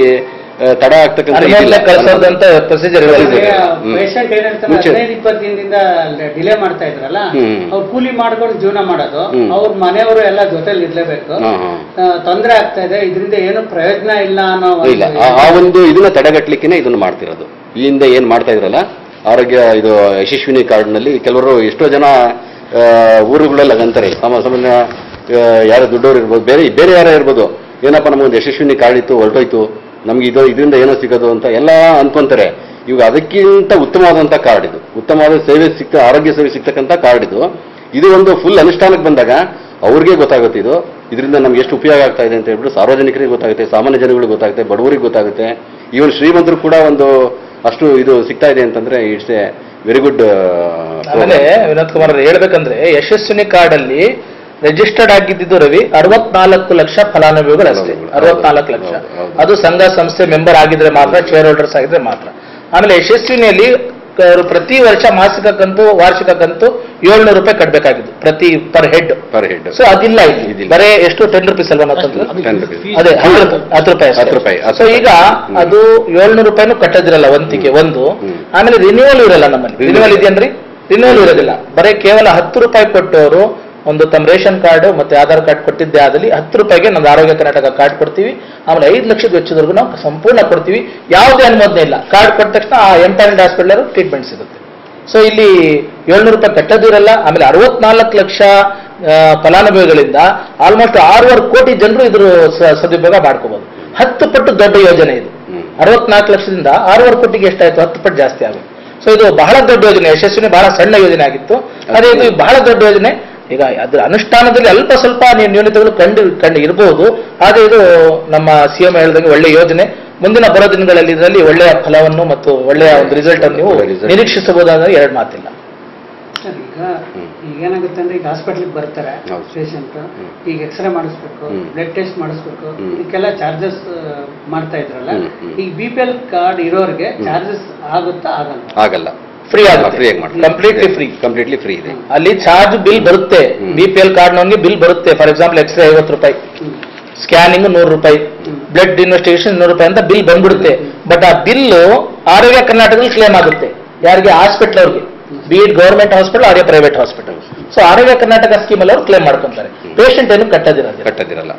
ತಡ ಆಗ್ತಕ್ಕಂಥ ಇದಿಲ್ಲ. ಕಳಿಸೋದಂತ ಪ್ರೊಸೀಜರ್ Procedure. ಹ್ಮ್. ಪೇಷಂಟ್ ಏನಂತಾರೆ ಮುಂಚೆ. ಹದಿನೈದು ಇಪ್ಪತ್ತು ದಿನದಿಂದ ಡಿಲೇ ಮಾಡ್ತಾ ಇದ್ರಲ್ಲ ಹ್ಮ್. ಅವ್ರು ಕೂಲಿ ಮಾಡ್ಕೊಂಡು ಜೀವನ ಮಾಡೋದು ಹ್ಮ್. ಅವ್ರ ಮನೆಯವರು ಎಲ್ಲ ಜೊತೆಲಿ ಇರ್ಲೇಬೇಕು ಹಾ, ಹಾ. ಆ, ತೊಂದ್ರೆ ಆಗ್ತಾ ಇದೆ ಇದರಿಂದ ಏನು ಪ್ರಯೋಜನ ಇಲ್ಲ ಅನ್ನೋ ಒಂದು- ಇಲ್ಲ ಆ- ಆ ಒಂದು ಇದನ್ನ ತಡೆಗಟ್ಟಲಿಕ್ಕೆ ಇದನ್ನ ಮಾಡ್ತಿರೋದು ಈ ಹಿಂದೆ ಏನ್ ಮಾಡ್ತಾ ಇದ್ರಲ್ಲ ಆರೋಗ್ಯ ಇದು ಯಶಸ್ವಿನಿ ಕಾರ್ಡ್ನಲ್ಲಿ ಕೆಲವರು ಎಷ್ಟೋ ಜನ ಆ, ಊರುಗಳಲ್ಲಿ ಅಂತಾರೆ ಸಾಮ- ಸಾಮಾನ್ಯ ಆ, ಯಾರೋ ದುಡ್ಡವ್ರು ಇರ್ಬೋದು ಬೇರೆ ಬೇರೆ ಯಾರೋ ಇರ್ಬೋದು ಏನಪ್ಪ ನಮಗೊಂದು ಯಶಸ್ವಿನಿ ಕಾರ್ಡ್ ಇತ್ತು ಹೊರಟೋಯ್ತು ನಮ್ಗೆ ಇದು ಇದರಿಂದ ಏನೋ ಸಿಗೋದು ಅಂತ ಎಲ್ಲ ಅನ್ಕೊಂತಾರೆ ಇವಾಗ ಅದಕ್ಕಿಂತ ಉತ್ತಮವಾದಂಥ ಕಾರ್ಡ್ ಇದು ಉತ್ತಮವಾದ ಸೇವೆ ಸಿಗ್ತ ಆರೋಗ್ಯ ಸೇವೆ ಸಿಗ್ತಕ್ಕಂಥ ಕಾರ್ಡ್ ಇದು ಇದು ಒಂದು ಫುಲ್ ಅನುಷ್ಠಾನಕ್ಕೆ ಬಂದಾಗ ಅವ್ರಿಗೆ ಗೊತ್ತಾಗುತ್ತೆ ಇದು ಇದರಿಂದ ನಮ್ಗೆ ಎಷ್ಟು ಉಪಯೋಗ ಆಗ್ತಾ ಇದೆ ಅಂತ ಹೇಳ್ಬಿಟ್ಟು ಸಾರ್ವಜನಿಕರಿಗೆ ಗೊತ್ತಾಗುತ್ತೆ ಸಾಮಾನ್ಯ ಜನಗಳಿಗೆ ಗೊತ್ತಾಗುತ್ತೆ ಬಡವರಿಗೆ ಗೊತ್ತಾಗುತ್ತೆ ಈವನ್ ಶ್ರೀಮಂತರು ಕೂಡ ಒಂದು ಅಷ್ಟು ಇದು ಸಿಗ್ತಾ ಇದೆ ಅಂತಂದ್ರೆ ಇಟ್ಸ್ ಎ ವೆರಿ ಗುಡ್ ಆಮೇಲೆ ವಿನೋದ್ ಕುಮಾರ್ ಅವ್ರು ಹೇಳ್ಬೇಕಂದ್ರೆ ಯಶಸ್ವಿನಿ ಕಾರ್ಡ್ ಅಲ್ಲಿ ರಿಜಿಸ್ಟರ್ಡ್ ಆಗಿದ್ದು ರವಿ ಅರವತ್ನಾಲ್ಕು ಲಕ್ಷ ಫಲಾನುಭವಿಗಳು ಅಷ್ಟೇ ಫಲಾನುಭವಿಗಳು. ಅರವತ್ನಾಲ್ಕು ಲಕ್ಷ ಹೌದು, ಹೌದು. ಅದು ಸಂಘ ಸಂಸ್ಥೆ ಮೆಂಬರ್ ಆಗಿದ್ರೆ ಮಾತ್ರ ಶೇರ್ ಹೋಲ್ಡರ್ಸ್ ಆಗಿದ್ರೆ ಮಾತ್ರ ಆಮೇಲೆ ಯಶಸ್ವಿನಿಯಲ್ಲಿ ಕ- ಅವ್ರು ಪ್ರತಿ ವರ್ಷ ಮಾಸಿಕ ಕಂತು ವಾರ್ಷಿಕ ಕಂತು ಏಳ್ನೂರು ರೂಪಾಯಿ ಕಟ್ಟಬೇಕಾಗಿದ್ದು ಪ್ರತಿ per head per head so ಅದಿಲ್ಲ ಇಲ್ಲಿ ಇದಿಲ್ಲ. ಬರೇ ಎಷ್ಟು ಟೆನ್ ರುಪೀಸ್ ಅಲ್ವಾ ಮತ್ತೊಂದು Ten rupees. ಅದೇ ಹತ್ತು ರೂಪಾಯಿ ಹತ್ತು ರೂಪಾಯಿ ಹತ್ತು ರೂಪಾಯಿ, ಹತ್ತು ಸೊ ಈಗ ರೂಪಾಯಿ. ಅದು ಏಳ್ನೂರು ರೂಪಾಯಿನೂ ಕಟ್ಟೋದಿರಲ್ಲ ಒಂತಿಗೆ ಒಂದು ಹ್ಮ್. ಆಮೇಲೆ ರಿನ್ಯೂವಲ್ ಇರಲ್ಲ ನಮ್ಮಲ್ಲಿ Renewal. ರಿನ್ಯೂವಲ್ ಇದೆಯನ್ರಿ ರಿನ್ಯೂವಲ್ ಇರೋದಿಲ್ಲ ಬರೀ ಕೇವಲ ಹತ್ತು ರೂಪಾಯಿ ಕೊಟ್ಟವರು ಒಂದು ತಮ್ಮ ರೇಷನ್ ಕಾರ್ಡ್ ಮತ್ತೆ ಆಧಾರ್ ಕಾರ್ಡ್ ಕೊಟ್ಟಿದ್ದೆ ಆದಲ್ಲಿ ಹತ್ತು ರೂಪಾಯಿಗೆ ನಮ್ದು ಆರೋಗ್ಯ ಕರ್ನಾಟಕ ಕಾರ್ಡ್ ಕೊಡ್ತೀವಿ ಆಮೇಲೆ ಐದು ಲಕ್ಷದ ವೆಚ್ಚದವರೆಗೂ ನಾವು ಸಂಪೂರ್ಣ ಕೊಡ್ತೀವಿ ಯಾವುದೇ ಅನುಮೋದನೆ ಇಲ್ಲ ಕಾರ್ಡ್ ಕೊಟ್ಟ ತಕ್ಷಣ ಆ ಎಂಪ್ಲಾಯ್ಮೆಂಟ್ ಹಾಸ್ಪಿಟಲ್ ಟ್ರೀಟ್ಮೆಂಟ್ ಸಿಗುತ್ತೆ ಸೊ ಇಲ್ಲಿ ಏಳ್ನೂರು ರೂಪಾಯಿ ಕಟ್ಟೋದಿರಲ್ಲ ಆಮೇಲೆ ಅರವತ್ನಾಲ್ಕು ಲಕ್ಷ ಆ, ಫಲಾನುಭವಿಗಳಿಂದ ಆಲ್ಮೋಸ್ಟ್ ಆರೂವರೆ ಕೋಟಿ ಜನರು ಇದ್ರ ಸ- ಸದುಪಯೋಗ ಮಾಡ್ಕೋಬಹುದು ಹತ್ತು ಪಟ್ಟು ದೊಡ್ಡ ಯೋಜನೆ ಇದು ಹ್ಮ್. ಅರವತ್ನಾಲ್ಕು ಲಕ್ಷದಿಂದ ಆರೂವರೆ ಕೋಟಿಗೆ ಎಷ್ಟಾಯ್ತು ಹತ್ತು ಪಟ್ಟು ಜಾಸ್ತಿ ಆಗುತ್ತೆ ಸೊ ಇದು ಬಹಳ ದೊಡ್ಡ ಯೋಜನೆ ಯಶಸ್ವಿನಿ ಬಹಳ ಸಣ್ಣ ಯೋಜನೆ ಆಗಿತ್ತು ಅದೇ ಇದು ಬಹಳ ದೊಡ್ಡ ಯೋಜನೆ ಈಗ ಅದ್ರ ಅನುಷ್ಠಾನದಲ್ಲಿ ಅಲ್ಪ ಸ್ವಲ್ಪ ನ್ಯೂ- ನ್ಯೂನತೆಗಳು ಕಂಡು ಕಂಡು ಇರಬಹುದು ಆದ್ರೆ ಇದು ನಮ್ಮ ಸಿಎಂ ಹೇಳಿದಂಗೆ ಒಳ್ಳೆ ಯೋಜನೆ ಮುಂದಿನ ಬರೋ ದಿನಗಳಲ್ಲಿ ಇದರಲ್ಲಿ ಒಳ್ಳೆಯ ಫಲವನ್ನು ಮತ್ತು ಒಳ್ಳೆಯ ಒಂದು ರಿಸಲ್ಟ್ ಅನ್ನು ನೀವು ಒಳ್ಳೆಯ result. ನಿರೀಕ್ಷಿಸಬಹುದಾದ ಎರಡು ಮಾತಿಲ್ಲ ಸರ್, ಈಗ ಹ್ಮ್. ಈಗ ಏನಾಗುತ್ತೆ ಅಂದ್ರೆ ಈಗ ಹಾಸ್ಪಿಟ್ಲಿಗೆ ಬರ್ತಾರೆ ಹೌದು. ಪೇಷಂಟ್ ಹ್ಮ್. ಈಗ ಎಕ್ಸ್ರೇ ಮಾಡಿಸ್ಬೇಕು ಹ್ಮ್. ಬ್ಲಡ್ ಟೆಸ್ಟ್ ಮಾಡಿಸ್ಬೇಕು ಹ್ಮ್. ಇದಕ್ಕೆಲ್ಲ ಚಾರ್ಜಸ್ ಮಾಡ್ತಾ ಇದ್ರಲ್ಲ ಹ್ಮ್, ಹ್ಮ್. ಈಗ ಬಿ ಪಿ ಎಲ್ ಕಾರ್ಡ್ ಇರೋರಿಗೆ ಹ್ಮ್. ಚಾರ್ಜಸ್ ಆಗುತ್ತಾ ಆಗಲ್ಲ ಆಗಲ್ಲ ಫ್ರೀ ಆಗುತ್ತೆ ಫ್ರೀ ಆಗಿ ಮಾಡಿ ಕಂಪ್ಲೀಟ್ಲಿ ಫ್ರೀ ಕಂಪ್ಲೀಟ್ಲಿ ಫ್ರೀ ಇದೆ ಅಲ್ಲಿ ಚಾರ್ಜ್ ಬಿಲ್ ಬರುತ್ತೆ ಹ್ಮ್. ಬಿ ಪಿ ಎಲ್ ಕಾರ್ಡ್ ನವನಿಗೆ ಬಿಲ್ ಬರುತ್ತೆ ಫಾರ್ ಎಕ್ಸಾಂಪಲ್ ಎಕ್ಸ್ರೇ ಐವತ್ತು ರೂಪಾಯಿ ಹ್ಮ್. ಸ್ಕ್ಯಾನಿಂಗ್ ನೂರು ರೂಪಾಯಿ ಹ್ಮ್. ಬ್ಲಡ್ ಇನ್ವೆಸ್ಟಿಗೇಷನ್ ನೂರು ರೂಪಾಯಿ ಅಂತ ಬಿಲ್ ಬಂದ್ಬಿಡುತ್ತೆ ಬಟ್ ಆ ಬಿಲ್ ಆರೋಗ್ಯ ಕರ್ನಾಟಕದಲ್ಲಿ ಕ್ಲೇಮ್ ಆಗುತ್ತೆ ಯಾರಿಗೆ ಹಾಸ್ಪಿಟಲ್ ಅವ್ರಿಗೆ be it government hospital or private hospital so Arogya Karnataka scheme ಅಲ್ಲಿ ಅವ್ರು ಕ್ಲೇಮ್ ಮಾಡ್ಕೊಂತಾರೆ ಪೇಷಂಟ್ ಏನು ಕಟ್ಟೋದಿರೋದಿಲ್ಲ ಕಟ್ಟದಿರಲ್ಲ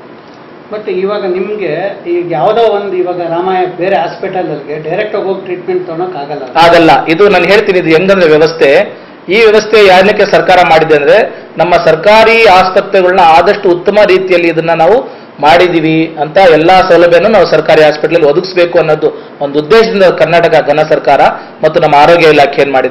ಬಟ್ ಇವಾಗ ನಿಮ್ಗೆ ಈಗ ಯಾವ್ದೋ ಒಂದು ಇವಾಗ ರಾಮಾಯ ಬೇರೆ ಹಾಸ್ಪಿಟಲ್ ಅಲ್ಲಿಗೆ ಡೈರೆಕ್ಟ್ ಹೋಗಿ ಟ್ರೀಟ್ಮೆಂಟ್ ತಗೊಳಕ್ ಆಗಲ್ಲ ಆಗಲ್ಲ ಇದು ನಾನು ಹೇಳ್ತೀನಿ ಇದು ಹೆಂಗಂದ್ರೆ ವ್ಯವಸ್ಥೆ ಈ ವ್ಯವಸ್ಥೆ ಯಾರಕ್ಕೆ ಸರ್ಕಾರ ಮಾಡಿದೆ ಅಂದ್ರೆ ನಮ್ಮ ಸರ್ಕಾರಿ ಆಸ್ಪತ್ರೆಗಳನ್ನ ಆದಷ್ಟು ಉತ್ತಮ ರೀತಿಯಲ್ಲಿ ಇದನ್ನ ನಾವು ಮಾಡಿದೀವಿ ಅಂತ ಎಲ್ಲಾ ಸೌಲಭ್ಯನೂ ನಾವು ಸರ್ಕಾರಿ ಹಾಸ್ಪಿಟಲ್ ಒದಗಿಸಬೇಕು ಅನ್ನೋದು ಒಂದು ಉದ್ದೇಶದಿಂದ ಕರ್ನಾಟಕ ಘನ ಸರ್ಕಾರ ಮತ್ತು ನಮ್ಮ ಆರೋಗ್ಯ ಇಲಾಖೆ ಏನ್ ಮಾಡಿದೆ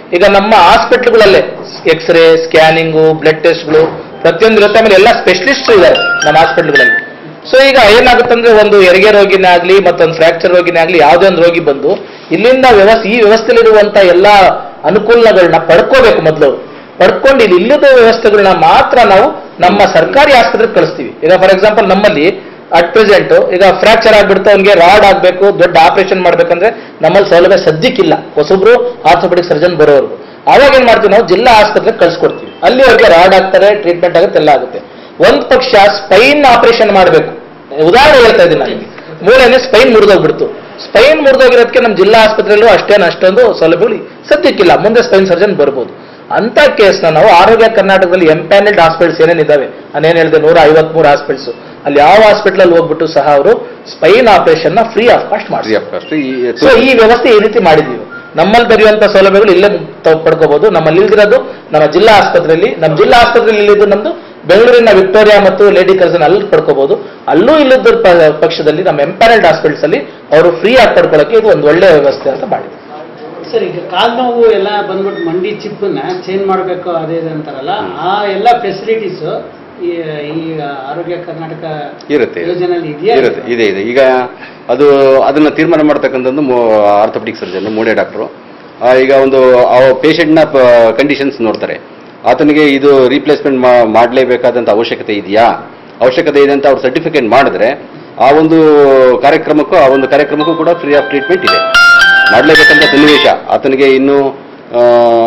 ಈಗ ನಮ್ಮ ಹಾಸ್ಪಿಟ್ಲ್ಗಳಲ್ಲೇ ಎಕ್ಸ್ರೇ ಸ್ಕ್ಯಾನಿಂಗು ಬ್ಲಡ್ ಟೆಸ್ಟ್ಗಳು ಪ್ರತಿಯೊಂದು ಇರುತ್ತೆ ಆಮೇಲೆ ಎಲ್ಲ ಸ್ಪೆಷಲಿಸ್ಟ್ ಇದ್ದಾರೆ ನಮ್ಮ ಹಾಸ್ಪಿಟ್ಲ್ಗಳಲ್ಲಿ ಸೊ ಈಗ ಏನಾಗುತ್ತಂದ್ರೆ ಒಂದು ಹೆರಿಗೆ ರೋಗಿನೇ ಆಗಲಿ ಮತ್ತೊಂದು ಫ್ರಾಕ್ಚರ್ ರೋಗಿನೇ ಆಗಲಿ ಯಾವುದೇ ಒಂದು ರೋಗಿ ಬಂದು ಇಲ್ಲಿಂದ ವ್ಯವಸ್ಥೆ ಈ ವ್ಯವಸ್ಥೆಯಲ್ಲಿರುವಂತ ಎಲ್ಲ ಅನುಕೂಲಗಳನ್ನ ಪಡ್ಕೋಬೇಕು ಮೊದಲು ಪಡ್ಕೊಂಡು ಇಲ್ಲಿ ಇಲ್ಲದ ವ್ಯವಸ್ಥೆಗಳನ್ನ ಮಾತ್ರ ನಾವು ನಮ್ಮ ಸರ್ಕಾರಿ ಆಸ್ಪತ್ರೆಗೆ ಕಳಿಸ್ತೀವಿ ಈಗ ಫಾರ್ ಎಕ್ಸಾಂಪಲ್ ನಮ್ಮಲ್ಲಿ ಅಟ್ ಪ್ರೆಸೆಂಟ್ ಈಗ ಫ್ರಾಕ್ಚರ್ ಆಗ್ಬಿಡ್ತು ಅವ್ನಿಗೆ ರಾಡ್ ಆಗ್ಬೇಕು ದೊಡ್ಡ ಆಪರೇಷನ್ ಮಾಡ್ಬೇಕಂದ್ರೆ ನಮ್ಮಲ್ಲಿ ಸೌಲಭ್ಯ ಸದ್ಯಕ್ಕಿಲ್ಲ ಹೊಸಬ್ರು ಆರ್ಥೋಪೆಡಿಕ್ ಸರ್ಜನ್ ಬರೋರು ಅವಾಗ ಏನ್ ಮಾಡ್ತೀವಿ ನಾವು ಜಿಲ್ಲಾ ಆಸ್ಪತ್ರೆಗೆ ಕಳ್ಸಿಕೊಡ್ತೀವಿ ಅಲ್ಲಿ ಅವ್ರಿಗೆ ರಾಡ್ ಆಗ್ತಾರೆ ಟ್ರೀಟ್ಮೆಂಟ್ ಆಗುತ್ತೆ ಎಲ್ಲ ಆಗುತ್ತೆ ಒಂದ್ ಪಕ್ಷ ಸ್ಪೈನ್ ಆಪರೇಷನ್ ಮಾಡಬೇಕು ಉದಾಹರಣೆ ಹೇಳ್ತಾ ಇದ್ದೀನಿ ನನಗೆ ಮೂಳೆನೆ ಸ್ಪೈನ್ ಮುರಿದೋಗ್ಬಿಡ್ತು ಸ್ಪೈನ್ ಮುರಿದೋಗಿರೋದಕ್ಕೆ ನಮ್ಮ ಜಿಲ್ಲಾ ಆಸ್ಪತ್ರೆಯಲ್ಲೂ ಅಷ್ಟೇನು ಅಷ್ಟೊಂದು ಸೌಲಭ್ಯಗಳು ಸದ್ಯಕ್ಕಿಲ್ಲ ಮುಂದೆ ಸ್ಪೈನ್ ಸರ್ಜನ್ ಬರ್ಬೋದು ಅಂತ ಕೇಸ್ನ ನಾವು ಆರೋಗ್ಯ ಕರ್ನಾಟಕದಲ್ಲಿ ಎಂಪ್ಯಾನೆಲ್ಡ್ ಹಾಸ್ಪಿಟಲ್ಸ್ ಏನೇನಿದ್ದಾವೆ ನಾನೇನು ಹೇಳಿದೆ ನೂರ ಐವತ್ಮೂರು ಹಾಸ್ಪಿಟಲ್ಸ್ ಅಲ್ಲಿ ಯಾವ ಹಾಸ್ಪಿಟಲ್ ಹೋಗ್ಬಿಟ್ಟು ಸಹ ಅವರು ಸ್ಪೈನ್ ಆಪರೇಷನ್ ನ ಫ್ರೀ ಆಫ್ ಕಾಸ್ಟ್ ಫ್ರೀ ಮಾಡ್ತೀವಿ ಆಫ್ ಕಾಸ್ಟ್ ಸೊ ಈ ವ್ಯವಸ್ಥೆ ಈ ರೀತಿ ಮಾಡಿದೀವಿ ನಮ್ಮಲ್ಲಿ ದೊರೆಯುವಂತ ಸೌಲಭ್ಯಗಳು ಇಲ್ಲೇ ತ- ಪಡ್ಕೋಬಹುದು ನಮ್ಮಲ್ಲಿ ಇಲ್ದಿರೋದು ನಮ್ಮ ಜಿಲ್ಲಾ ಆಸ್ಪತ್ರೆಯಲ್ಲಿ ನಮ್ಮ ಜಿಲ್ಲಾ ಆಸ್ಪತ್ರೆಯಲ್ಲಿ ಇಲ್ಲಿದ್ದು ನಮ್ದು ಬೆಂಗಳೂರಿನ ವಿಕ್ಟೋರಿಯಾ ಮತ್ತು ಲೇಡಿ ಕರ್ಸನ್ ಅಲ್ಲಿ ಪಡ್ಕೋಬಹುದು ಅಲ್ಲೂ ಇಲ್ಲದ ಪ- ಪಕ್ಷದಲ್ಲಿ ನಮ್ಮ ಎಂಪ್ಯಾನೆಲ್ಡ್ ಹಾಸ್ಪಿಟಲ್ಸ್ ಅಲ್ಲಿ ಅವರು ಫ್ರೀ ಆಗಿ ಪಡ್ಕೊಳ್ಳೋಕೆ ಇದು ಒಂದು ಒಳ್ಳೆಯ ವ್ಯವಸ್ಥೆ ಅಂತ ಮಾಡಿದೆ ಸರ್ ಈಗ ಕಾಲ್ ನೋವು ಎಲ್ಲ ಬಂದ್ಬಿಟ್ಟು ಮಂಡಿ ಚಿಪ್ಪನ್ನ ಚೇಂಜ್ ಮಾಡಬೇಕು ಅದೇ ಇದು ಅಂತಾರಲ್ಲ ಆ ಎಲ್ಲ ಫೆಸಿಲಿಟೀಸ್ ಈ ಈ ಆರೋಗ್ಯ ಕರ್ನಾಟಕ ಇರುತ್ತೆ ಯೋಜನೆಯಲ್ಲಿ ಇದೆಯಾ ಇರುತ್ತೆ ಇದೆ ಇದೆ ಈಗ ಅದು ಅದನ್ನ ತೀರ್ಮಾನ ಮಾಡ್ತಕ್ಕಂಥದ್ದು ಆರ್ಥೋಪೆಡಿಕ್ ಸರ್ಜನ್ ಮೂಳೆ ಡಾಕ್ಟ್ರು ಈಗ ಒಂದು ಆ ಪೇಷಂಟ್ನ ಕಂಡೀಷನ್ಸ್ ನೋಡ್ತಾರೆ ಆತನಿಗೆ ಇದು ರೀಪ್ಲೇಸ್ಮೆಂಟ್ ಮಾಡಲೇಬೇಕಾದಂಥ ಅವಶ್ಯಕತೆ ಇದೆಯಾ ಅವಶ್ಯಕತೆ ಇದೆ ಅಂತ ಅವ್ರು ಸರ್ಟಿಫಿಕೇಟ್ ಮಾಡಿದ್ರೆ ಆ ಒಂದು ಕಾರ್ಯಕ್ರಮಕ್ಕೂ ಆ ಒಂದು ಕಾರ್ಯಕ್ರಮಕ್ಕೂ ಕೂಡ ಫ್ರೀ ಆಫ್ ಟ್ರೀಟ್ಮೆಂಟ್ ಇದೆ ಮಾಡಲೇಬೇಕಂತ ಸನ್ನಿವೇಶ ಆತನಿಗೆ ಇನ್ನೂ ಆ,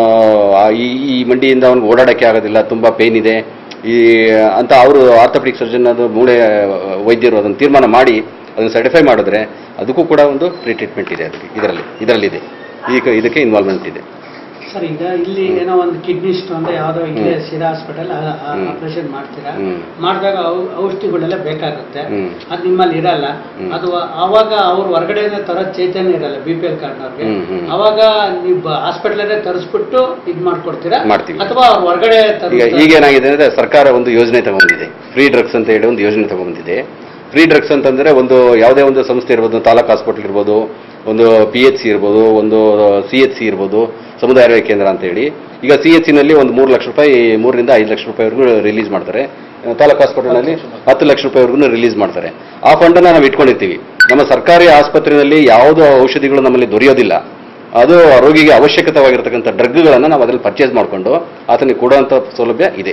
ಆ, ಈ ಈ ಮಂಡಿಯಿಂದ ಅವನಿಗೆ ಓಡಾಡಕ್ಕೆ ಆಗೋದಿಲ್ಲ ತುಂಬ ಪೇನ್ ಇದೆ ಈ ಅಂತ ಅವರು ಆರ್ಥೋಪೆಡಿಕ್ ಸರ್ಜನ್ ಅದು ಮೂಳೆ ವೈದ್ಯರು ಅದನ್ನು ತೀರ್ಮಾನ ಮಾಡಿ ಅದನ್ನು ಸರ್ಟಿಫೈ ಮಾಡಿದ್ರೆ ಅದಕ್ಕೂ ಕೂಡ ಒಂದು ಫ್ರೀ ಟ್ರೀಟ್ಮೆಂಟ್ ಇದೆ ಅದಕ್ಕೆ ಇದರಲ್ಲಿ ಇದರಲ್ಲಿದೆ ಈಗ ಇದಕ್ಕೆ ಇನ್ವಾಲ್ವ್ಮೆಂಟ್ ಇದೆ ಸರ್ ಈಗ ಇಲ್ಲಿ ಏನೋ ಒಂದು ಕಿಡ್ನಿ ಸ್ಟೋನ್ ಯಾವುದೋ ಇಲ್ಲೇ ಹ್ಮ್. ಸಿರಾ ಹಾಸ್ಪಿಟಲ್ ಹ್ಮ್. ಆಪರೇಷನ್ ಮಾಡ್ತೀರಾ ಹ್ಮ್. ಮಾಡಿದಾಗ ಔಷಧಿಗಳೆಲ್ಲ ಬೇಕಾಗುತ್ತೆ ಹ್ಮ್. ಅದು ನಿಮ್ಮಲ್ಲಿ ಇರಲ್ಲ ಹ್ಮ್. ಅದು ಆವಾಗ ಅವ್ರು ಹೊರಗಡೆಯಿಂದ ತರೋ ಚೈತನ್ಯ ಇರಲ್ಲ ಬಿ ಪಿ ಎಲ್ ಕಾರ್ಡ್ನವ್ರಿಗೆ ಹ್ಮ್, ಹ್ಮ್. ಅವಾಗ ನೀವು ಹಾಸ್ಪಿಟ್ಲಲ್ಲೇ ತರಿಸ್ಬಿಟ್ಟು ಇದು ಮಾಡ್ಕೊಡ್ತೀರಾ ಮಾಡ್ತೀವಿ. ಅಥವಾ ಅವ್ರು ಹೊರಗಡೆ ಈಗ ತರಿಸ್ತಾರೆ? ಈಗ ಏನಾಗಿದೆ ಅಂದ್ರೆ ಸರ್ಕಾರ ಒಂದು ಯೋಜನೆ ತಗೊಂಡಿದೆ ಫ್ರೀ ಡ್ರಗ್ಸ್ ಅಂತ ಹೇಳಿ ಒಂದು ಯೋಜನೆ ತಗೊಂಡಿದೆ ಫ್ರೀ ಡ್ರಗ್ಸ್ ಅಂತಂದ್ರೆ ಒಂದು ಯಾವುದೇ ಒಂದು ಸಂಸ್ಥೆ ಇರ್ಬೋದು ತಾಲೂಕು ಹಾಸ್ಪಿಟಲ್ ಇರ್ಬೋದು ಒಂದು ಪಿ ಎಚ್ ಸಿ ಇರ್ಬೋದು ಒಂದು ಸಿ ಎಚ್ ಸಿ ಇರ್ಬೋದು ಸಮುದಾಯ ಆರೋಗ್ಯ ಕೇಂದ್ರ ಅಂತ ಹೇಳಿ ಈಗ ಸಿ ಎಚ್ ಸಿನಲ್ಲಿ ಒಂದು ಮೂರು ಲಕ್ಷ ರೂಪಾಯಿ ಮೂರರಿಂದ ಐದು ಲಕ್ಷ ರೂಪಾಯಿವರೆಗೂ ರಿಲೀಸ್ ಮಾಡ್ತಾರೆ ತಾಲೂಕು ಹಾಸ್ಪಿಟಲ್ನಲ್ಲಿ ಹತ್ತು ಲಕ್ಷ ರೂಪಾಯಿವರೆಗೂ ರಿಲೀಸ್ ಮಾಡ್ತಾರೆ ಆ ಫಂಡನ್ನು ನಾವು ಇಟ್ಕೊಂಡಿರ್ತೀವಿ ನಮ್ಮ ಸರ್ಕಾರಿ ಆಸ್ಪತ್ರೆಯಲ್ಲಿ ಯಾವುದೋ ಔಷಧಿಗಳು ನಮ್ಮಲ್ಲಿ ದೊರೆಯೋದಿಲ್ಲ ಅದು ಆ ರೋಗಿಗೆ ಅವಶ್ಯಕತೆವಾಗಿರ್ತಕ್ಕಂಥ ಡ್ರಗ್ಗಳನ್ನು ನಾವು ಅದರಲ್ಲಿ ಪರ್ಚೇಸ್ ಮಾಡಿಕೊಂಡು ಆತನಿಗೆ ಕೊಡುವಂಥ ಸೌಲಭ್ಯ ಇದೆ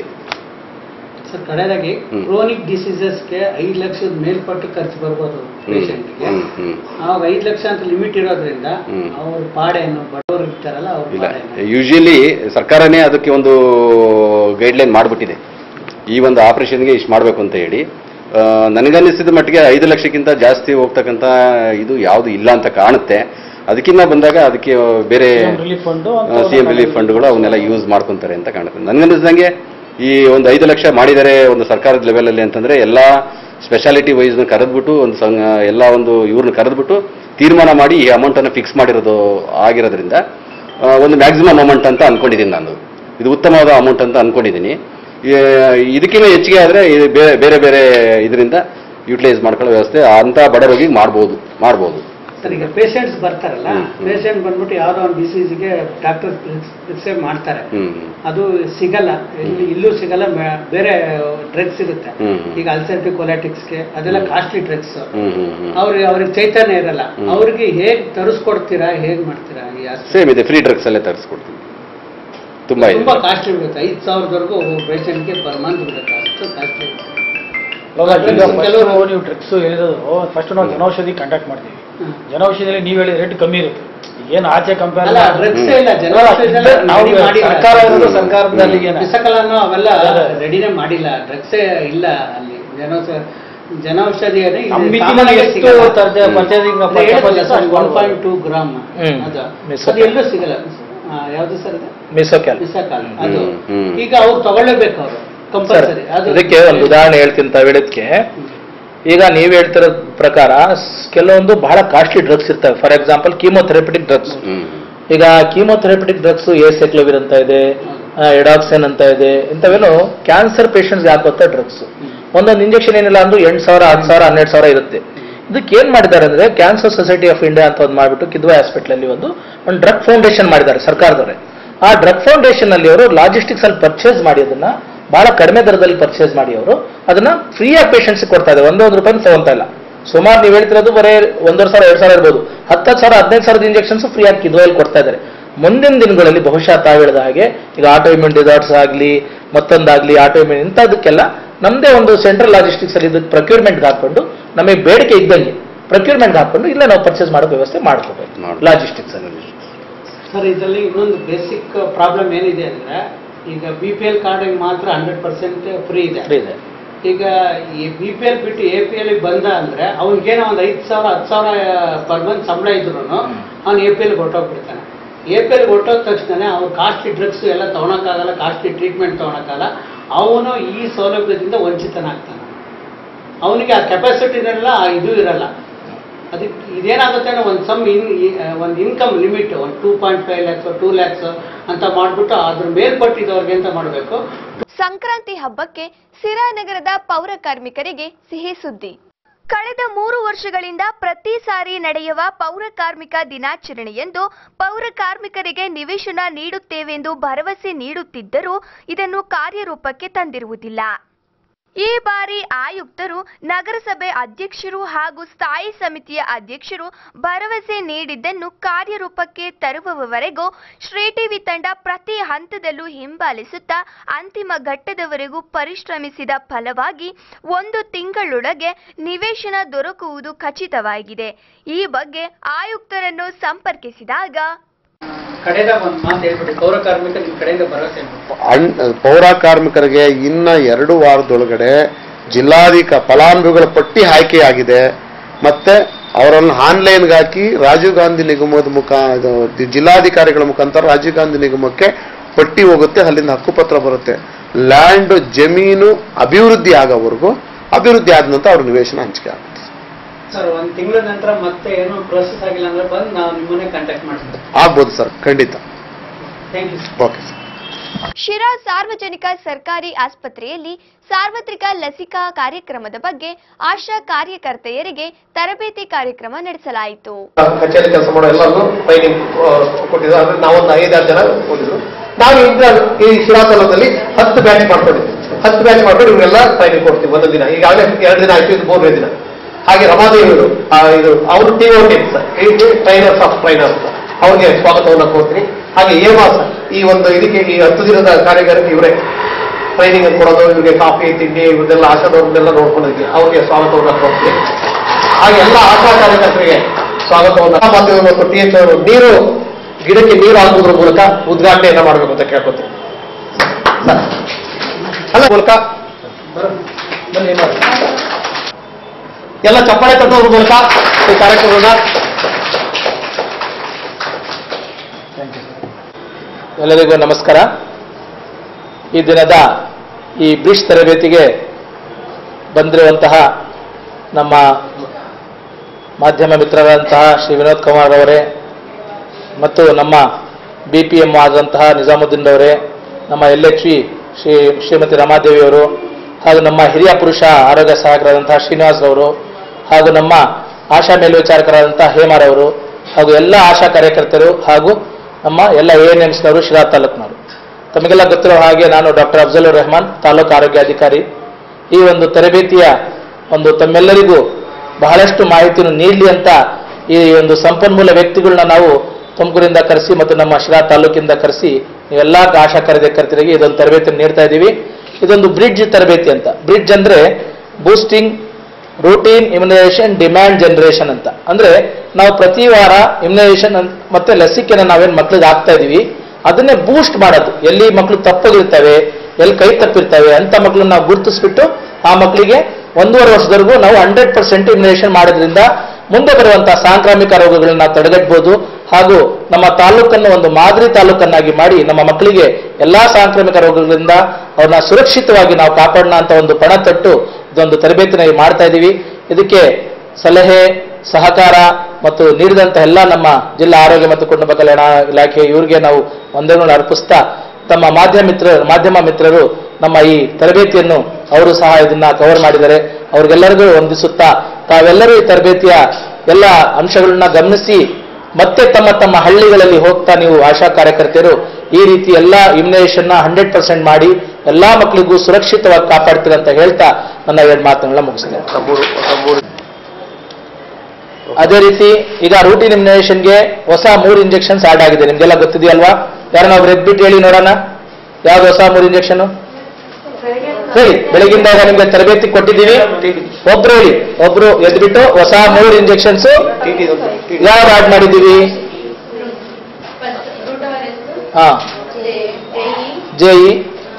ಸರ್ ಕಡೆಯದಾಗಿ ಹ್ಮ್. ಕ್ರೋನಿಕ್ ಡಿಸೀಸಸ್ಗೆ ಐದು ಲಕ್ಷದ ಮೇಲ್ಪಟ್ಟು ಖರ್ಚು ಬರ್ಬೋದು ಪೇಷಂಟ್ಗೆ ಹ್ಮ್, ಹ್ಮ್. ಆವಾಗ ಐದು ಲಕ್ಷ ಅಂತ ಲಿಮಿಟ್ ಇರೋದ್ರಿಂದ ಹ್ಮ್. ಅವ್ರ ಪಾಡೇನು ಬಡವರು ಇರ್ತಾರಲ್ಲ ಅವ್ರ ಇಲ್ಲ ಪಾಡೇನು ಯೂಶಲಿ ಸರ್ಕಾರನೇ ಅದಕ್ಕೆ ಒಂದು ಗೈಡ್ಲೈನ್ ಮಾಡಿಬಿಟ್ಟಿದೆ ಈ ಒಂದು ಆಪರೇಷನ್ಗೆ ಇಷ್ಟು ಮಾಡಬೇಕು ಅಂತ ಹೇಳಿ ಆ, ನನಗನ್ನಿಸಿದ ಮಟ್ಟಿಗೆ ಐದು ಲಕ್ಷಕ್ಕಿಂತ ಜಾಸ್ತಿ ಹೋಗ್ತಕ್ಕಂಥ ಇದು ಯಾವುದು ಇಲ್ಲ ಅಂತ ಕಾಣುತ್ತೆ ಅದಕ್ಕಿಂತ ಬಂದಾಗ ಅದಕ್ಕೆ ಬೇರೆ relief fund C M relief ಫಂಡ್ಗಳು ಅವನ್ನೆಲ್ಲ ಯೂಸ್ ಮಾಡ್ಕೊಂತಾರೆ ಅಂತ ಕಾಣುತ್ತೆ ನನಗನ್ನಿಸ್ದಂಗೆ ಈ ಒಂದು ಐದು ಲಕ್ಷ ಮಾಡಿದ್ದಾರೆ ಒಂದು ಸರ್ಕಾರದ ಲೆವೆಲಲ್ಲಿ ಅಂತಂದ್ರೆ ಎಲ್ಲ ಸ್ಪೆಷಾಲಿಟಿ ವೈಸ್ನ ಕರೆದ್ಬಿಟ್ಟು ಒಂದು ಸಂಘ ಎಲ್ಲ ಒಂದು ಇವ್ರನ್ನ ಕರೆದ್ಬಿಟ್ಟು ತೀರ್ಮಾನ ಮಾಡಿ ಈ ಅಮೌಂಟನ್ನು ಫಿಕ್ಸ್ ಮಾಡಿರೋದು ಆಗಿರೋದ್ರಿಂದ ಆ, ಒಂದು ಮ್ಯಾಕ್ಸಿಮಮ್ ಅಮೌಂಟ್ ಅಂತ ಅನ್ಕೊಂಡಿದ್ದೀನಿ ನಾನು ಇದು ಉತ್ತಮವಾದ ಅಮೌಂಟ್ ಅಂತ ಅನ್ಕೊಂಡಿದ್ದೀನಿ ಇದಕ್ಕಿಂತ ಹೆಚ್ಚಿಗೆ ಆದರೆ ಬೇರೆ ಬೇರೆ ಬೇರೆ ಇದರಿಂದ ಯುಟಿಲೈಸ್ ಮಾಡ್ಕೊಳ್ಳೋ ವ್ಯವಸ್ಥೆ ಅಂತ ಬಡ ರೋಗಿಗೆ ಮಾಡ್ಬೋದು ಮಾಡ್ಬೋದು ಸರ್ ಈಗ ಪೇಷಂಟ್ಸ್ ಬರ್ತಾರಲ್ಲ ಹ್ಮ್, ಹ್ಮ್. ಪೇಷಂಟ್ ಬಂದ್ಬಿಟ್ಟು ಯಾವುದೋ ಒಂದು ಡಿಸೀಸ್ಗೆ ಡಾಕ್ಟರ್ ಪ್ರಿಸ್ಕ್ರೈಬ್ ಮಾಡ್ತಾರೆ ಹ್ಮ್ ಅದು ಸಿಗಲ್ಲ ಇಲ್ಲಿ ಇಲ್ಲೂ ಸಿಗಲ್ಲ ಮೇ- ಬೇರೆ ಡ್ರಗ್ಸ್ ಇರುತ್ತೆ ಹ್ಮ್, ಹ್ಮ್. ಈಗ ಅಲ್ಸರ್ಟಿ ಕೊಲಾಟಿಕ್ಸ್ಗೆ ಅದೆಲ್ಲ ಕಾಸ್ಟ್ಲಿ ಡ್ರಗ್ಸ್ ಹ್ಮ್ ಹ್ಮ್ ಹ್ಮ್ ಅವ್ರಿಗೆ ಅವ್ರಿಗೆ ಚೈತನ್ಯ ಇರಲ್ಲ ಹ್ಮ್. ಅವ್ರಿಗೆ ಹೇಗ್ ತರಿಸ್ಕೊಡ್ತೀರಾ ಹೇಗ್ ಮಾಡ್ತೀರಾ ಈ ಆಸ್ಪತ್ರೆ? ಸೇಮ್ ಇದೆ ಫ್ರೀ ಡ್ರಗ್ಸ್ ಅಲ್ಲೇ ತರಿಸ್ಕೊಡ್ತೀವಿ ತುಂಬಾ ಇದೆ ತುಂಬಾ ಕಾಸ್ಟ್ಲಿ ಬೀಳುತ್ತೆ ಐದು ಸಾವಿರದವರೆಗೂ ಒಬ್ಬ ಪೇಷಂಟ್ಗೆ ಪರ್ ಮಂತ್ ಬೀಳುತ್ತೆ ಅಷ್ಟು ಕಾಸ್ಟ್ಲಿ ಕೆಲವರು- ನೀವು ಟ್ರಿಕ್ಸ್ ಹೇಳಿರೋದು ಫಸ್ಟ್ ನಾವು ಜನೌಷಧಿ ಕಾಂಟ್ಯಾಕ್ಟ್ ಮಾಡ್ತೀವಿ ಜನೌಷಧಿಯಲ್ಲಿ ನೀವು ಹೇಳಿದ ರೇಟ್ ಕಮ್ಮಿ ಇರುತ್ತೆ ಏನು ಆಚೆ ಕಂಪೇರ್ ಅಲ್ಲ ಡ್ರಗ್ಸ್ ಇಲ್ಲ ಜನ ನಾವು ಸರ್ಕಾರ ಇರೋದು ಸರ್ಕಾರದಲ್ಲಿ ಏನು? ಬಿಸಕಲನ್ನು ಅವೆಲ್ಲ ಅದೇ. ರೆಡಿನೇ ಮಾಡಿಲ್ಲ ಡ್ರಗ್ಸೇ ಇಲ್ಲ ಅಲ್ಲಿ ಜನೌಷ ಜನೌಷಧಿಯಲ್ಲಿ ನಮ್ಮ ಮಿತಿನಲ್ಲಿ ಎಷ್ಟು ತರ್ಜೆ- purchasing of purchase one point two gram ಹ್ಮ್. ಅದು ಮಿಸಕಲ್. ಅದು ಎಲ್ಲೂ ಸಿಗಲ್ಲ ಆ, ಯಾವ್ದು ಸರ್ ಅದು ಮಿಸೋಕ್ಯಾಲ್ ಬಿಸಕಾಲ್ ಅದು ಹ್ಮ್, ಹ್ಮ್. ಈಗ ಅವ್ರು ತಗೊಳ್ಳೇಬೇಕು ಅವರು ಸರ್ ಕಂಪಲ್ಸರಿ ಅದು ಅದಕ್ಕೆ ಒಂದು ಉದಾಹರಣೆ ಹೇಳ್ತೀನಿ ತಾವು ಹೇಳಿದ್ಕೆ ಈಗ ನೀವು ಹೇಳ್ತಿರೋ ಪ್ರಕಾರ ಸ್- ಕೆಲವೊಂದು ಬಹಳ ಕಾಸ್ಟ್ಲಿ ಡ್ರಗ್ಸ್ ಇರ್ತವೆ ಫಾರ್ ಎಕ್ಸಾಂಪಲ್ ಕೀಮೋಥೆರಪಿಟಿಕ್ ಡ್ರಗ್ಸ್ ಹ್ಮ್ ಈಗ ಕೀಮೋಥೆರಪಿಟಿಕ್ ಡ್ರಗ್ಸ್ ಏಸೆಕ್ಲೋವಿರ್ ಅಂತ ಇದೆ ಎಡಾಕ್ಸೆನ್ ಅಂತ ಇದೆ ಇಂಥವೇನು ಕ್ಯಾನ್ಸರ್ ಪೇಷಂಟ್ಸ್ ಹಾಕುವಂಥ ಡ್ರಗ್ಸ್ ಒಂದೊಂದು ಇಂಜೆಕ್ಷನ್ ಏನಿಲ್ಲ ಅಂದ್ರೂ ಎಂಟು ಸಾವಿರ ಹತ್ತು ಸಾವಿರ ಹನ್ನೆರಡು ಸಾವಿರ ಇರುತ್ತೆ ಇದಕ್ಕೆ ಏನ್ ಮಾಡಿದ್ದಾರೆ ಅಂದ್ರೆ ಕ್ಯಾನ್ಸರ್ ಸೊಸೈಟಿ ಆಫ್ ಇಂಡಿಯಾ ಅಂತ ಒಂದು ಮಾಡ್ಬಿಟ್ಟು ಕಿದ್ವಾ ಹಾಸ್ಪಿಟಲ್ ಅಲ್ಲಿ ಒಂದು ಒಂದು ಡ್ರಗ್ ಫೌಂಡೇಶನ್ ಮಾಡಿದ್ದಾರೆ ಸರ್ಕಾರದವರೇ ಆ ಡ್ರಗ್ ಫೌಂಡೇಶನ್ ಅಲ್ಲಿ ಅವರು ಲಾಜಿಸ್ಟಿಕ್ಸ್ ಅಲ್ಲಿ ಪರ್ಚೇಸ್ ಮಾಡಿ ಅದನ್ನ ಬಹಳ ಕಡಿಮೆ ದರದಲ್ಲಿ ಪರ್ಚೇಸ್ ಮಾಡಿ ಅವರು ಅದನ್ನ ಫ್ರೀ ಆಗಿ ಪೇಷಂಟ್ಸ್ ಕೊಡ್ತಾ ಇದ್ದಾರೆ ಒಂದೊಂದು ರೂಪಾಯಿ ತಗೊಂತಾ ಇಲ್ಲ ಸುಮಾರು ನೀವು ಹೇಳ್ತಿರೋದು ಬರೀ ಒಂದೂವರೆ ಸಾವಿರ ಎರಡು ಸಾವಿರ ಇರ್ಬೋದು ಹತ್ತು ಸಾವಿರ ಹದಿನೈದು ಸಾವಿರದ ಇಂಜೆಕ್ಷನ್ಸ್ ಫ್ರೀ ಆಗಿ ಇದ್ರಲ್ಲಿ ಕೊಡ್ತಾ ಇದ್ದಾರೆ ಮುಂದಿನ ದಿನಗಳಲ್ಲಿ ಬಹುಶಃ ತಾವು ಹೇಳಿದ ಹಾಗೆ ಈಗ ಆಟೋ ಇಮ್ಯೂನ್ ಡಿಸಾರ್ಡ್ಸ್ ಆಗಲಿ ಮತ್ತೊಂದಾಗ್ಲಿ ಆಟೋ ಇಮ್ಯೂನ್ ಇಂಥದಕ್ಕೆಲ್ಲ ನಮ್ಮದೇ ಒಂದು ಸೆಂಟ್ರಲ್ ಲಾಜಿಸ್ಟಿಕ್ಸ್ ಅಲ್ಲಿ ಇದು ಪ್ರೊಕ್ಯೂರ್ಮೆಂಟ್ ಹಾಕೊಂಡು ನಮಗೆ ಬೇಡಿಕೆ ಇದ್ದಂಗೆ ಪ್ರೊಕ್ಯೂರ್ಮೆಂಟ್ ಹಾಕೊಂಡು ಇಲ್ಲೇ ನಾವು ಪರ್ಚೇಸ್ ಮಾಡೋ ವ್ಯವಸ್ಥೆ ಮಾಡ್ಕೋಬೇಕು ಮಾಡ್ಬೋದು. ಲಾಜಿಸ್ಟಿಕ್ಸ್ ಅಲ್ಲಿ ಸರ್ ಇದರಲ್ಲಿ ಇನ್ನೊಂದು ಬೇಸಿಕ್ ಪ್ರಾಬ್ಲಮ್ ಏನಿದೆ ಅಂದ್ರೆ ಈಗ ಬಿ ಪಿ ಎಲ್ ಕಾರ್ಡ್ ಮಾತ್ರ ಹಂಡ್ರೆಡ್ ಪರ್ಸೆಂಟ್ ಫ್ರೀ ಇದೆ ಫ್ರೀ ಇದೆ ಈಗ ಈ ಬಿ ಪಿ ಎಲ್ ಬಿಟ್ಟು ಎ ಪಿ ಎಲ್ ಬಂದ ಅಂದ್ರೆ ಅವ್ನಿಗೇನೋ ಒಂದು ಐದು ಸಾವಿರ ಹತ್ತು ಸಾವಿರ ಪರ್ ಮಂತ್ ಸಂಬಳ ಇದ್ರು ಅವ್ನು ಎ ಪಿ ಎಲ್ ಹೊಟ್ಟೋಗ್ಬಿಡ್ತಾನೆ ಎ ಪಿ ಎಲ್ ಹೊಟ್ಟೋದ ತಕ್ಷಣ ಅವ್ನು ಕಾಸ್ಟ್ಲಿ ಡ್ರಗ್ಸ್ ಎಲ್ಲ ತೊಗೊಳಕ್ಕಾಗಲ್ಲ ಕಾಸ್ಟ್ಲಿ ಟ್ರೀಟ್ಮೆಂಟ್ ತೊಗೊಳಕ್ಕಾಗಲ್ಲ ಅವನು ಈ ಸೌಲಭ್ಯದಿಂದ ವಂಚಿತನಾಗ್ತಾನೆ ಅವನಿಗೆ ಆ ಕೆಪಾಸಿಟಿನೆಲ್ಲ ಇದು ಇರಲ್ಲ ಅದಕ್ಕೆ ಇದೇನಾಗುತ್ತೆ ಅಂದ್ರೆ ಒಂದು ಸಮ್ ಇನ್ ಒಂದು ಇನ್ಕಮ್ ಲಿಮಿಟ್ ಒಂದು two point five lakhs two lakhs ಅಂತ ಮಾಡಿಬಿಟ್ಟು ಅದ್ರ ಮೇಲ್ಪಟ್ಟಿದ್ದವ್ರಿಗೆ ಅಂತ ಮಾಡಬೇಕು ಸಂಕ್ರಾಂತಿ ಹಬ್ಬಕ್ಕೆ ಸಿರಾನಗರದ ಪೌರ ಕಾರ್ಮಿಕರಿಗೆ ಸಿಹಿ ಸುದ್ದಿ ಕಳೆದ ಮೂರು ವರ್ಷಗಳಿಂದ ಪ್ರತಿ ಸಾರಿ ನಡೆಯುವ ಪೌರ ಕಾರ್ಮಿಕ ದಿನಾಚರಣೆಯಂದು ಪೌರ ಕಾರ್ಮಿಕರಿಗೆ ನಿವೇಶನ ನೀಡುತ್ತೇವೆಂದು ಭರವಸೆ ನೀಡುತ್ತಿದ್ದರೂ ಇದನ್ನು ಕಾರ್ಯರೂಪಕ್ಕೆ ತಂದಿರುವುದಿಲ್ಲ ಈ ಬಾರಿ ಆಯುಕ್ತರು ನಗರಸಭೆ ಅಧ್ಯಕ್ಷರು ಹಾಗೂ ಸ್ಥಾಯಿ ಸಮಿತಿಯ ಅಧ್ಯಕ್ಷರು ಭರವಸೆ ನೀಡಿದ್ದನ್ನು ಕಾರ್ಯರೂಪಕ್ಕೆ ತರುವವರೆಗೂ ಶ್ರೀ ಟಿವಿ ತಂಡ ಪ್ರತಿ ಹಂತದಲ್ಲೂ ಹಿಂಬಾಲಿಸುತ್ತಾ ಅಂತಿಮ ಘಟ್ಟದವರೆಗೂ ಪರಿಶ್ರಮಿಸಿದ ಫಲವಾಗಿ ಒಂದು ತಿಂಗಳೊಳಗೆ ನಿವೇಶನ ದೊರಕುವುದು ಖಚಿತವಾಗಿದೆ ಈ ಬಗ್ಗೆ ಆಯುಕ್ತರನ್ನು ಸಂಪರ್ಕಿಸಿದಾಗ ಕಡೆದ ಒಂದು ಮಾತು ಹೇಳ್ಬಿಟ್ಟು ಪೌರ ಕಾರ್ಮಿಕ ನಿಮ್ಮ ಕಡೆಯಿಂದ ಭರವಸೆ ಅಣ್ ಪೌರ ಕಾರ್ಮಿಕರಿಗೆ ಇನ್ನ ಎರಡು ವಾರದೊಳಗಡೆ ಜಿಲ್ಲಾಧಿಕ ಫಲಾನುಭವಿಗಳ ಪಟ್ಟಿ ಆಯ್ಕೆಯಾಗಿದೆ ಮತ್ತೆ ಅವರನ್ನು ಆನ್ಲೈನ್ಗೆ ಹಾಕಿ ರಾಜೀವ್ ಗಾಂಧಿ ನಿಗಮದ ಮುಖ ಇದು ಜಿಲ್ಲಾಧಿಕಾರಿಗಳ ಮುಖಾಂತರ ರಾಜೀವ್ ಗಾಂಧಿ ನಿಗಮಕ್ಕೆ ಪಟ್ಟಿ ಹೋಗುತ್ತೆ ಅಲ್ಲಿಂದ ಹಕ್ಕುಪತ್ರ ಬರುತ್ತೆ ಲ್ಯಾಂಡ್ ಜಮೀನು ಅಭಿವೃದ್ಧಿ ಆಗೋವರೆಗೂ ಅಭಿವೃದ್ಧಿ ಆದ ನಂತರ ಅವ್ರ ನಿವೇಶನ ಹಂಚಿಕೆ ಆಗುತ್ತೆ ಸರ್ ಒಂದು ತಿಂಗಳ ನಂತರ ಮತ್ತೆ ಏನೋ ಪ್ರೋಸೆಸ್ ಆಗಿಲ್ಲ ಅಂದ್ರೆ ಬಂದು ನಾವು ನಿಮ್ಮನ್ನೇ ಕಾಂಟ್ಯಾಕ್ಟ್ ಮಾಡ್ತೀವಿ ಆಗ್ಬೋದು ಸರ್ ಖಂಡಿತ thank you okay sir Sira ಸಾರ್ವಜನಿಕ ಸರ್ಕಾರಿ ಆಸ್ಪತ್ರೆಯಲ್ಲಿ ಸಾರ್ವತ್ರಿಕ ಲಸಿಕಾ ಕಾರ್ಯಕ್ರಮದ ಬಗ್ಗೆ ಆಶಾ ಕಾರ್ಯಕರ್ತೆಯರಿಗೆ ತರಬೇತಿ ಕಾರ್ಯಕ್ರಮ ನಡೆಸಲಾಯಿತು ಕಚೇರಿ ಕೆಲಸ ಮಾಡೋ ಎಲ್ಲರೂ ಟ್ರೈನಿಂಗ್ ಕೊಟ್ಟಿದ್ರು ಅಂದ್ರೆ ನಾವೊಂದು ಐದಾರು ಜನ ಹೋಗಿದ್ರು ನಾವು ಈಗ ಈ ಶಿರಾ ತಾಲೂಕಲ್ಲಿ ಹತ್ತು ಬ್ಯಾಚ್ ಮಾಡ್ಕೊಂಡಿದ್ವಿ ಹತ್ತು ಬ್ಯಾಚ್ ಮಾಡ್ಕೊಂಡು ಇವ್ರಿಗೆಲ್ಲ ಟ್ರೈನಿಂಗ್ ಕೊಡ್ತೀವಿ ಒಂದೊಂದು ದಿನ ಈಗಾಗಲೇ ಎರಡು ದಿನ ಆಯ್ತು ಇದು ಮೂರನೇ ದಿನ ಹಾಗೆ ರಮಾದೇವಿಯವರು ಆ, ಇದು ಅವರು T O T trainers of trainers ಅವ್ರಿಗೆ ಸ್ವಾಗತವನ್ನು ಕೊಡ್ತೀನಿ ಹಾಗೆ ಏಮಾಸ್ ಈ ಒಂದು ಇದಕ್ಕೆ ಈ ಹತ್ತು ದಿನದ ಕಾರ್ಯಗಾರಕ್ಕೆ ಇವರೇ ಟ್ರೈನಿಂಗ್ ಕೊಡೋದು ಇವರಿಗೆ ಕಾಫಿ ತಿಂಡಿ ಇವನ್ನೆಲ್ಲ ಆಶಾದವ್ರನ್ನೆಲ್ಲ ನೋಡ್ಕೊಂಡಿದ್ವಿ ಅವ್ರಿಗೆ ಸ್ವಾಗತವನ್ನು ಕೊಡ್ತೀನಿ ಹಾಗೆ ಎಲ್ಲ ಆಶಾ ಕಾರ್ಯಕರ್ತರಿಗೆ ಸ್ವಾಗತವನ್ನು ಮತ್ತು ಮತ್ತು ಟಿ ಎಚ್ ಅವರು ನೀರು ಗಿಡಕ್ಕೆ ನೀರು ಹಾಕುವುದ್ರ ಮೂಲಕ ಉದ್ಘಾಟನೆಯನ್ನ ಮಾಡಬೇಕು ಅಂತ ಕೇಳ್ಕೊತೀನಿ ಸರ್. ಅಲ್ಲ ಮೂಲಕ ಬನ್ನಿ ಏನ್ ಮಾಡಿ ಎಲ್ಲ ಚಪ್ಪಾಳೆ ತಟ್ಟೋದ್ರ ಮೂಲಕ ಈ ಕಾರ್ಯಕ್ರಮದ ಎಲ್ಲರಿಗೂ ನಮಸ್ಕಾರ ಈ ದಿನದ ಈ ಬ್ರಿಡ್ಜ್ ತರಬೇತಿಗೆ ಬಂದಿರುವಂತಹ ನಮ್ಮ ಮಾಧ್ಯಮ ಮಿತ್ರರಾದಂತಹ ಶ್ರೀ ವಿನೋದ್ ಕುಮಾರ್ ಅವರೇ ಮತ್ತು ನಮ್ಮ ಬಿ ಪಿ ಎಂ ಆದಂತಹ ನಿಜಾಮುದ್ದೀನ್ ಅವರೇ ನಮ್ಮ L H V Shri Shrimati Ramadevi ಅವರು ಹಾಗೂ ನಮ್ಮ ಹಿರಿಯ ಪುರುಷ ಆರೋಗ್ಯ ಸಹಾಯಕರಾದಂತಹ ಶ್ರೀನಿವಾಸ್ ಅವರು ಹಾಗೂ ನಮ್ಮ ಆಶಾ ಮೇಲ್ವಿಚಾರಕರಾದಂತಹ ಹೇಮಾರವರು ಹಾಗೂ ಎಲ್ಲ ಆಶಾ ಕಾರ್ಯಕರ್ತರು ಹಾಗೂ ನಮ್ಮ ಎಲ್ಲ ಎ ಎನ್ ಎಮ್ಸ್ನವರು ಶಿರಾ ತಾಲೂಕಿನವರು ತಮಗೆಲ್ಲ ಗೊತ್ತಿರೋ ಹಾಗೆ ನಾನು ಡಾಕ್ಟರ್ ಅಫ್ಜಲುರ್ ರೆಹಮಾನ್ ತಾಲೂಕು ಆರೋಗ್ಯಾಧಿಕಾರಿ ಈ ಒಂದು ತರಬೇತಿಯ ಒಂದು ತಮ್ಮೆಲ್ಲರಿಗೂ ಬಹಳಷ್ಟು ಮಾಹಿತಿಯನ್ನು ನೀಡಲಿ ಅಂತ ಈ ಒಂದು ಸಂಪನ್ಮೂಲ ವ್ಯಕ್ತಿಗಳನ್ನ ನಾವು ತುಮಕೂರಿಂದ ಕರೆಸಿ ಮತ್ತು ನಮ್ಮ ಶಿರಾ ತಾಲೂಕಿಂದ ಕರೆಸಿ ನೀವೆಲ್ಲ ಆಶಾ ಕಾರ್ಯಕರ್ತರಿಗೆ ಇದೊಂದು ತರಬೇತಿಯನ್ನು ನೀಡ್ತಾ ಇದ್ದೀವಿ ಇದೊಂದು ಬ್ರಿಡ್ಜ್ ತರಬೇತಿ ಅಂತ ಬ್ರಿಡ್ಜ್ ಅಂದ್ರೆ boosting routine immunisation demand generation ಅಂತ ಅಂದ್ರೆ ನಾವು ಪ್ರತಿ ವಾರ ಇಮ್ಯುನೈಸೇಷನ್ ಮತ್ತೆ ಲಸಿಕೆನ ನಾವೇನ್ ಮಕ್ಳಿಗೆ ಹಾಕ್ತಾ ಇದೀವಿ ಅದನ್ನೇ ಬೂಸ್ಟ್ ಮಾಡೋದು ಎಲ್ಲಿ ಮಕ್ಕಳು ತಪ್ಪೋಗಿರ್ತವೆ ಎಲ್ಲಿ ಕೈ ತಪ್ಪಿರ್ತವೆ ಅಂತ ಮಕ್ಕಳನ್ನ ನಾವು ಗುರುತಿಸ್ಬಿಟ್ಟು ಆ ಮಕ್ಕಳಿಗೆ ಒಂದೂವರೆ ವರ್ಷದವರೆಗೂ ನಾವು ಹಂಡ್ರೆಡ್ ಪರ್ಸೆಂಟ್ ಇಮ್ಯುನೈಸೇಷನ್ ಮಾಡೋದ್ರಿಂದ ಮುಂದೆ ಬರುವಂತಹ ಸಾಂಕ್ರಾಮಿಕ ರೋಗಗಳನ್ನ ತಡೆಗಟ್ಟಬಹುದು ಹಾಗೂ ನಮ್ಮ ತಾಲೂಕನ್ನು ಒಂದು ಮಾದರಿ ತಾಲೂಕನ್ನಾಗಿ ಮಾಡಿ ನಮ್ಮ ಮಕ್ಕಳಿಗೆ ಎಲ್ಲಾ ಸಾಂಕ್ರಾಮಿಕ ರೋಗಗಳಿಂದ ಅವ್ರನ್ನ ಸುರಕ್ಷಿತವಾಗಿ ನಾವು ಕಾಪಾಡೋಣ ಅಂತ ಒಂದು ಪಣ ತೊಟ್ಟು ಇದೊಂದು ತರಬೇತಿನ ಈಗ ಮಾಡ್ತಾ ಇದ್ದೀವಿ ಇದಕ್ಕೆ ಸಲಹೆ ಸಹಕಾರ ಮತ್ತು ನೀಡಿದಂತಹ ಎಲ್ಲ ನಮ್ಮ ಜಿಲ್ಲಾ ಆರೋಗ್ಯ ಮತ್ತು ಕುಟುಂಬ ಕಲ್ಯಾಣ ಇಲಾಖೆ ಇವರಿಗೆ ನಾವು ವಂದನೆಗಳನ್ನು ಅರ್ಪಿಸ್ತಾ ತಮ್ಮ ಮಾಧ್ಯಮ ಮಿತ್ರ ಮಾಧ್ಯಮ ಮಿತ್ರರು ನಮ್ಮ ಈ ತರಬೇತಿಯನ್ನು ಅವರು ಸಹ ಇದನ್ನ ಕವರ್ ಮಾಡಿದ್ದಾರೆ ಅವ್ರಿಗೆಲ್ಲರಿಗೂ ವಂದಿಸುತ್ತಾ ತಾವೆಲ್ಲರೂ ಈ ತರಬೇತಿಯ ಎಲ್ಲ ಅಂಶಗಳನ್ನ ಗಮನಿಸಿ ಮತ್ತೆ ತಮ್ಮ ತಮ್ಮ ಹಳ್ಳಿಗಳಲ್ಲಿ ಹೋಗ್ತಾ ನೀವು ಆಶಾ ಕಾರ್ಯಕರ್ತೆಯರು ಈ ರೀತಿ ಎಲ್ಲ ಇಮ್ಯುನೈಸೇಷನ್ ಹಂಡ್ರೆಡ್ ಪರ್ಸೆಂಟ್ ಮಾಡಿ ಎಲ್ಲಾ ಮಕ್ಕಳಿಗೂ ಸುರಕ್ಷಿತವಾಗಿ ಕಾಪಾಡ್ತೀರ ಅಂತ ಹೇಳ್ತಾ ನನ್ನ ಎರಡು ಮಾತುಗಳನ್ನ ಮುಗಿಸ್ತೇನೆ ನಮ್ಮೂರು ನಮ್ಮೂರು ಅದೇ ರೀತಿ ಈಗ ರೂಟೀನ್ ಇಮ್ಯುನೈಸೇಷನ್ಗೆ ಹೊಸ ಮೂರು ಇಂಜೆಕ್ಷನ್ಸ್ ಆಡ್ ಆಗಿದೆ ನಿಮ್ಗೆಲ್ಲ ಗೊತ್ತಿದೆಯಲ್ವಾ ಯಾರನ್ನ ಒಬ್ರು ಎದ್ಬಿಟ್ಟು ಹೇಳಿ ನೋಡೋಣ ಯಾವ್ದು ಹೊಸ ಮೂರು ಇಂಜೆಕ್ಷನ್ ಹೇಳಿ ಬೆಳಗಿಂದಾಗ ನಿಮ್ಗೆ ತರಬೇತಿ ಕೊಟ್ಟಿದ್ದೀವಿ ಒಬ್ರು ಹೇಳಿ ಒಬ್ರು ಎದ್ಬಿಟ್ಟು ಹೊಸ ಮೂರು ಇಂಜೆಕ್ಷನ್ಸ್ ಟಿಟಿ ಒಂದು ಟಿಟಿ. ಯಾವ್ದು ಆಡ್ ಮಾಡಿದ್ದೀವಿ ಹಾ JE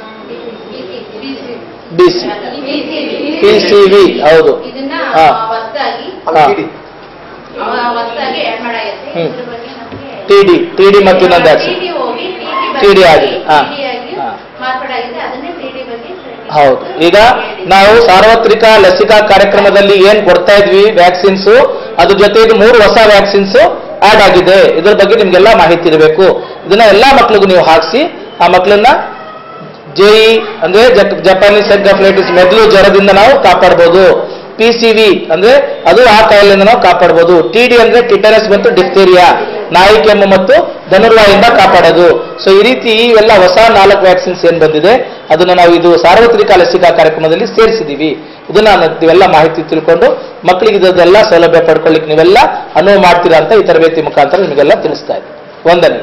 B C P C V ಹೌದು ಇದನ್ನ ಹಾ. ಹೊಸದಾಗಿ ಅದು ಹಾ. ಟಿಟಿ. ಹೊಸದಾಗಿ ಆಡ್ ಮಾಡಾಗೈತೆ ಹ್ಮ್. ಇದ್ರ ಬಗ್ಗೆ ನಮ್ಗೆ ಟಿ ಡಿ ಟಿ ಡಿ ಮತ್ತು ಇನ್ನೊಂದು ಆಚೆ TD ಹೋಗಿ TD ಆಗಿದೆ. ಹಾ. TD ಆಗಿ ಹಾ. ಮಾರ್ಪಾಡಾಗಿದೆ ಅದನ್ನೇ TD ಬಗ್ಗೆ ಹೌದು ಈಗ ನಾವು ಸಾರ್ವತ್ರಿಕ ಲಸಿಕಾ ಕಾರ್ಯಕ್ರಮದಲ್ಲಿ ಏನ್ ಕೊಡ್ತಾ ಇದ್ವಿ ವ್ಯಾಕ್ಸಿನ್ಸ್ ಅದ್ರ ಜೊತೆಗೆ ಮೂರು ಹೊಸ ವ್ಯಾಕ್ಸಿನ್ಸ್ ಆಡ್ ಆಗಿದೆ ಇದ್ರ ಬಗ್ಗೆ ನಿಮ್ಗೆಲ್ಲ ಮಾಹಿತಿ ಇರಬೇಕು ಇದನ್ನ ಎಲ್ಲಾ ಮಕ್ಳಿಗೂ ನೀವು ಹಾಕಿಸಿ ಆ ಮಕ್ಕಳನ್ನ ಜೆಇ ಅಂದ್ರೆ ಜಪ್- ಜಪಾನೀಸ್ ಎನ್ಕಫಲೈಟಿಸ್ ಮೆದುಳು ಜ್ವರದಿಂದ ನಾವು ಕಾಪಾಡ್ಬೋದು ಪಿ ಸಿ ವಿ ಅಂದ್ರೆ ಅದು ಆ ಕಾಯಿಲೆಯಿಂದ ನಾವು ಕಾಪಾಡ್ಬೋದು ಟಿ ಡಿ ಅಂದ್ರೆ ಟಿಟನಸ್ ಮತ್ತು ಡಿಫ್ತೀರಿಯಾ ನಾಯಿ ಕೆಮ್ಮು ಮತ್ತು ಧನುರ್ವಾಯಿಂದ ಕಾಪಾಡೋದು ಸೊ ಈ ರೀತಿ ಇವೆಲ್ಲ ಹೊಸ ನಾಲ್ಕು ವ್ಯಾಕ್ಸಿನ್ಸ್ ಏನ್ ಬಂದಿದೆ ಅದನ್ನ ನಾವು ಇದು ಸಾರ್ವತ್ರಿಕ ಲಸಿಕಾ ಕಾರ್ಯಕ್ರಮದಲ್ಲಿ ಸೇರಿಸಿದೀವಿ ಇದನ್ನ ನ- ನೀವೆಲ್ಲ ಮಾಹಿತಿ ತಿಳ್ಕೊಂಡು ಮಕ್ಕಳಿಗೆ ಇದೆಲ್ಲ ಸೌಲಭ್ಯ ಪಡ್ಕೊಳ್ಳಿಕ್ಕೆ ನೀವೆಲ್ಲ ಅನುವು ಮಾಡ್ತೀರಾ ಅಂತ ಈ ತರಬೇತಿ ಮುಖಾಂತರ ನಿಮಗೆಲ್ಲ ತಿಳಿಸ್ತಾ ಇದ್ದೀವಿ ವಂದನೆ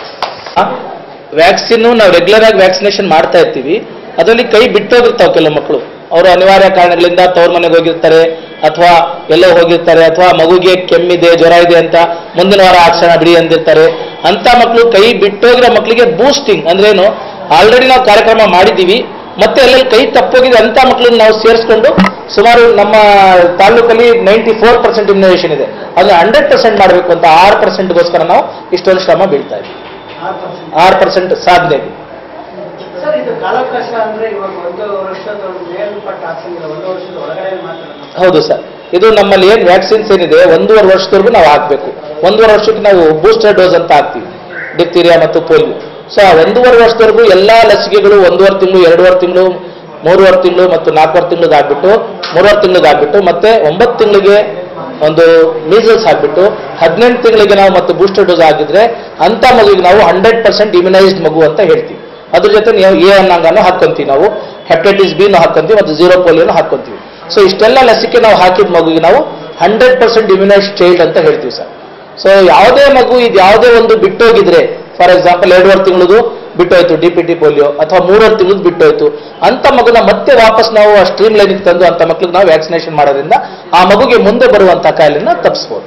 ವ್ಯಾಕ್ಸಿನ್ ನಾವು ರೆಗ್ಯುಲರ್ ಆಗಿ ವ್ಯಾಕ್ಸಿನೇಷನ್ ಮಾಡ್ತಾ ಇರ್ತೀವಿ ಅದರಲ್ಲಿ ಕೈ ಬಿಟ್ಟೋಗಿರ್ತಾವೆ ಕೆಲವು ಮಕ್ಕಳು ಅವರು ಅನಿವಾರ್ಯ ಕಾರಣಗಳಿಂದ ತವ್ರ ಮನೆಗೆ ಹೋಗಿರ್ತಾರೆ ಅಥವಾ ಎಲ್ಲೋ ಹೋಗಿರ್ತಾರೆ ಅಥವಾ ಮಗುಗೆ ಕೆಮ್ಮಿದೆ ಜ್ವರ ಇದೆ ಅಂತ ಮುಂದಿನ ವಾರ ಆಚರಣೆ ಬಿಡಿ ಅಂದಿರ್ತಾರೆ ಅಂತ ಮಕ್ಕಳು ಕೈ ಬಿಟ್ಟೋಗಿರೋ ಮಕ್ಕಳಿಗೆ ಬೂಸ್ಟಿಂಗ್ ಅಂದ್ರೇನು ಆಲ್ರೆಡಿ ನಾವು ಕಾರ್ಯಕ್ರಮ ಮಾಡಿದ್ದೀವಿ ಮತ್ತೆ ಎಲ್ಲೆಲ್ಲಿ ಕೈ ತಪ್ಪೋಗಿದೆ ಅಂತ ಮಕ್ಕಳನ್ನ ನಾವು ಸೇರಿಸ್ಕೊಂಡು ಸುಮಾರು ನಮ್ಮ ತಾಲೂಕಲ್ಲಿ ನೈಂಟಿ ಫೋರ್ ಪರ್ಸೆಂಟ್ ಇಮ್ಯುನೈಸೇಷನ್ ಇದೆ ಅದನ್ನ ಹಂಡ್ರೆಡ್ ಪರ್ಸೆಂಟ್ ಮಾಡಬೇಕು ಅಂತ ಆರು ಪರ್ಸೆಂಟ್ಗೋಸ್ಕರ ನಾವು ಇಷ್ಟೊಂದು ಶ್ರಮ ಬೀಳ್ತಾ ಇದ್ದೀವಿ ಆರು ಪರ್ಸೆಂಟ್ ಸಾಧನೆ ಇದೆ ಸರ್ ಇದು ಕಾಲಾವಕಾಶ ಅಂದ್ರೆ ಇವಾಗ ಒಂದು ವರ್ಷದ ಮೇಲ್ಪಟ್ಟ ಹಾಕ್ಸಂಗಿಲ್ಲ ಒಂದು ವರ್ಷದ ಒಳಗಡೆ ಮಾತ್ರ ಹೌದು ಸರ್ ಇದು ನಮ್ಮಲ್ಲಿ ಏನ್ ವ್ಯಾಕ್ಸಿನ್ಸ್ ಏನಿದೆ ಒಂದೂವರೆ ವರ್ಷದವರೆಗೂ ನಾವು ಹಾಕ್ಬೇಕು ಒಂದೂವರೆ ವರ್ಷಕ್ಕೆ ನಾವು ಬೂಸ್ಟರ್ ಡೋಸ್ ಅಂತ ಹಾಕ್ತೀವಿ ಡಿಪ್ತೀರಿಯಾ ಮತ್ತು ಪೋಲಿಯೋ ಸೊ ಆ ಒಂದೂವರೆ ವರ್ಷದವರೆಗೂ ಎಲ್ಲಾ ಲಸಿಕೆಗಳು ಒಂದೂವರೆ ತಿಂಗಳು ಎರಡೂವರೆ ತಿಂಗಳು ಮೂರುವರೆ ತಿಂಗಳು ಮತ್ತು ನಾಲ್ಕೂವರೆ ತಿಂಗಳಿಗೆ ಆಗ್ಬಿಟ್ಟು ಮೂರುವರೆ ತಿಂಗಳಿಗೆ ಆಗ್ಬಿಟ್ಟು ಮತ್ತೆ ಒಂಬತ್ತು ತಿಂಗಳಿಗೆ ಒಂದು ಮೀಸಲ್ಸ್ ಹಾಕ್ಬಿಟ್ಟು ಹದಿನೆಂಟು ತಿಂಗಳಿಗೆ ನಾವು ಮತ್ತೆ ಬೂಸ್ಟರ್ ಡೋಸ್ ಆಗಿದ್ರೆ ಅಂತ ಮಗುವಿಗೆ ನಾವು ಹಂಡ್ರೆಡ್ ಪರ್ಸೆಂಟ್ ಇಮ್ಯುನೈಸ್ಡ್ ಮಗು ಅಂತ ಹೇಳ್ತೀವಿ ಅದ್ರ ಜೊತೆ ನೀವು ಎ ಅನ್ನಂಗನ್ನು ಹಾಕೊಂತೀವಿ ನಾವು ಹೆಪಟೈಟಿಸ್ ಬಿನು ಹಾಕೊಂತೀವಿ ಮತ್ತು ಜೀರೋ ಪೋಲಿಯೋನು ಹಾಕೊಂತೀವಿ ಸೊ ಇಷ್ಟೆಲ್ಲ ಲಸಿಕೆ ನಾವು ಹಾಕಿದ ಮಗುವಿಗೆ ನಾವು ಹಂಡ್ರೆಡ್ ಪರ್ಸೆಂಟ್ ಇಮ್ಯುನೈಸ್ಡ್ ಚೈಲ್ಡ್ ಅಂತ ಹೇಳ್ತೀವಿ ಸರ್ ಸೊ ಯಾವುದೇ ಮಗು ಇದು ಯಾವುದೇ ಒಂದು ಬಿಟ್ಟೋಗಿದ್ರೆ ಫಾರ್ ಎಕ್ಸಾಂಪಲ್ ಎರಡೂವರೆ ತಿಂಗಳದು ಬಿಟ್ಟೋಯ್ತು ಡಿ ಪಿ ಟಿ ಪೋಲಿಯೋ ಅಥವಾ ಮೂರುವರೆ ತಿಂಗಳದ್ದು ಬಿಟ್ಟೋಯ್ತು ಅಂತ ಮಗುನ ಮತ್ತೆ ವಾಪಸ್ ನಾವು ಆ ಸ್ಟ್ರೀಮ್ ಲೈನಿಗೆ ತಂದು ಅಂತ ಮಕ್ಳಿಗೆ ನಾವು ವ್ಯಾಕ್ಸಿನೇಷನ್ ಮಾಡೋದ್ರಿಂದ ಆ ಮಗುಗೆ ಮುಂದೆ ಬರುವಂತ ಕಾಯಿಲೆನ ತಪ್ಪಿಸ್ಬೋದು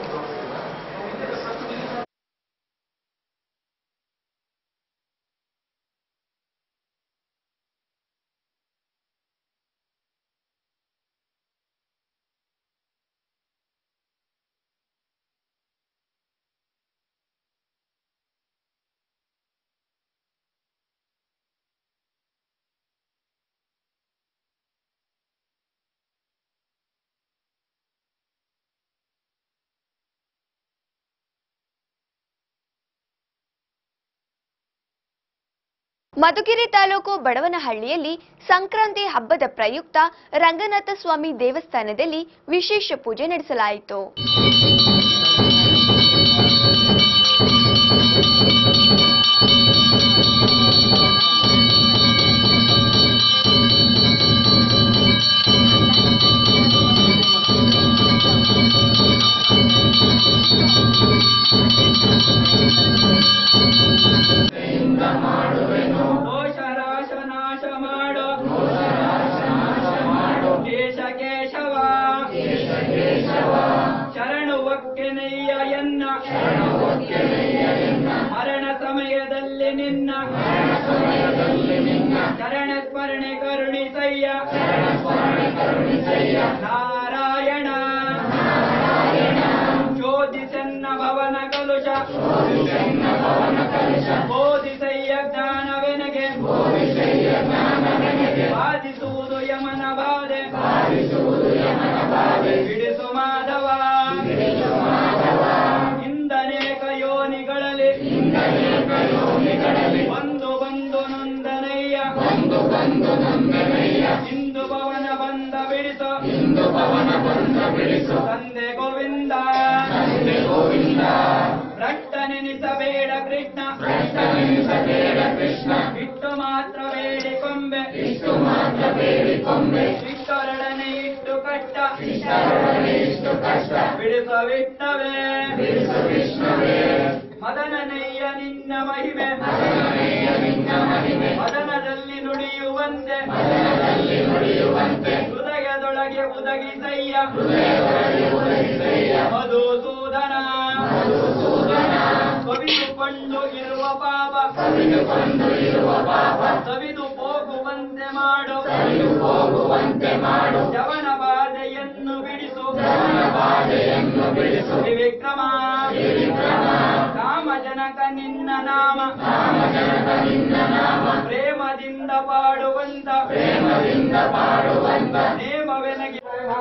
ಮಧುಗಿರಿ ತಾಲೂಕು ಬಡವನಹಳ್ಳಿಯಲ್ಲಿ ಸಂಕ್ರಾಂತಿ ಹಬ್ಬದ ಪ್ರಯುಕ್ತ ರಂಗನಾಥ ಸ್ವಾಮಿ ದೇವಸ್ಥಾನದಲ್ಲಿ ವಿಶೇಷ ಪೂಜೆ ನಡೆಸಲಾಯಿತು ದೋಷರಾಶ ನಾಶ ಮಾಡು ಕೇಶ ಕೇಶವ ಶರಣು ಒಕ್ಕೆನಯ್ಯ ಎನ್ನ ಮರಣ ಸಮಯದಲ್ಲಿ ನಿನ್ನ ಶರಣ ಸ್ಮರಣೆ ಕರುಣಿಸಯ್ಯ ನಾರಾಯಣ ಜ್ಯೋತಿಸನ್ನ ಭವನ ಕಲುಷ ಬೋಧಿಸಯ್ಯ ಜ್ಞಾನವೆನಗೆ ಬಾಧಿಸುವುದು ಯಮನ ಬಾಧೆ ಬಿಡಿಸು ಮಾಧವ ಇಂದನೇಕ ಯೋನಿಗಳಲ್ಲಿ ಬಂದು ಬಂದು ನೊಂದನಯ್ಯ ಇಂದು ಭವನ ಬಂದ ಬಿಡಿಸು ತಂದೆ ಗೋವಿಂದ ರಕ್ಷ ಇಟ್ಟು ಮಾತ್ರ ಬೇಡಿಕೊಂಬೆ ಇಷ್ಟು ಮಾತ್ರ ಬೇಡಿಕೊಂಬೆ ಇಷ್ಟರೊಡನೆ ಇಟ್ಟು ಕಷ್ಟ ಇಷ್ಟು ಕಷ್ಟ ಬಿಡಿಸವಿಟ್ಟವೇ ಬಿಡಿಸವಿಷ್ಣವೇ ಮದನನಯ್ಯ ನಿನ್ನ ಮಹಿಮೆ ಮದನನಯ್ಯ ನಿನ್ನ ಮಹಿಮೆ ಮದನದಲ್ಲಿ ನುಡಿಯುವಂತೆ ಮದನದಲ್ಲಿ ನುಡಿಯುವಂತೆ ಹೃದಯದೊಳಗೆ ಉದಗಿಸಯ್ಯ ಹೃದಯದೊಳಗೆ ಉದಗಿಸಯ್ಯ ಮಧುಸೂದನ ಮಧುಸೂದನ ಕವಿದುಕೊಂಡು ಇರುವ ಪಾಪ ಕವಿದುಕೊಂಡು ಇರುವ ಪಾಪ ಸವಿದು ಹೋಗುವಂತೆ ಮಾಡು ಸವಿದು ಹೋಗುವಂತೆ ಮಾಡು ಜವನ ಬಾಧೆಯನ್ನು ಬಿಡಿಸು ಜವನ ಬಾಧೆಯನ್ನು ಬಿಡಿಸು ವಿಕ್ರಮ ವಿಕ್ರಮ ಕಾಮಜನಕ ನಿನ್ನ ನಾಮ ಕಾಮಜನಕ ನಿನ್ನ ನಾಮ ಪ್ರೇಮದಿಂದ ಪಾಡುವಂತ ಪ್ರೇಮದಿಂದ ಪಾಡುವಂತ ನೇಮವೆನಗಿ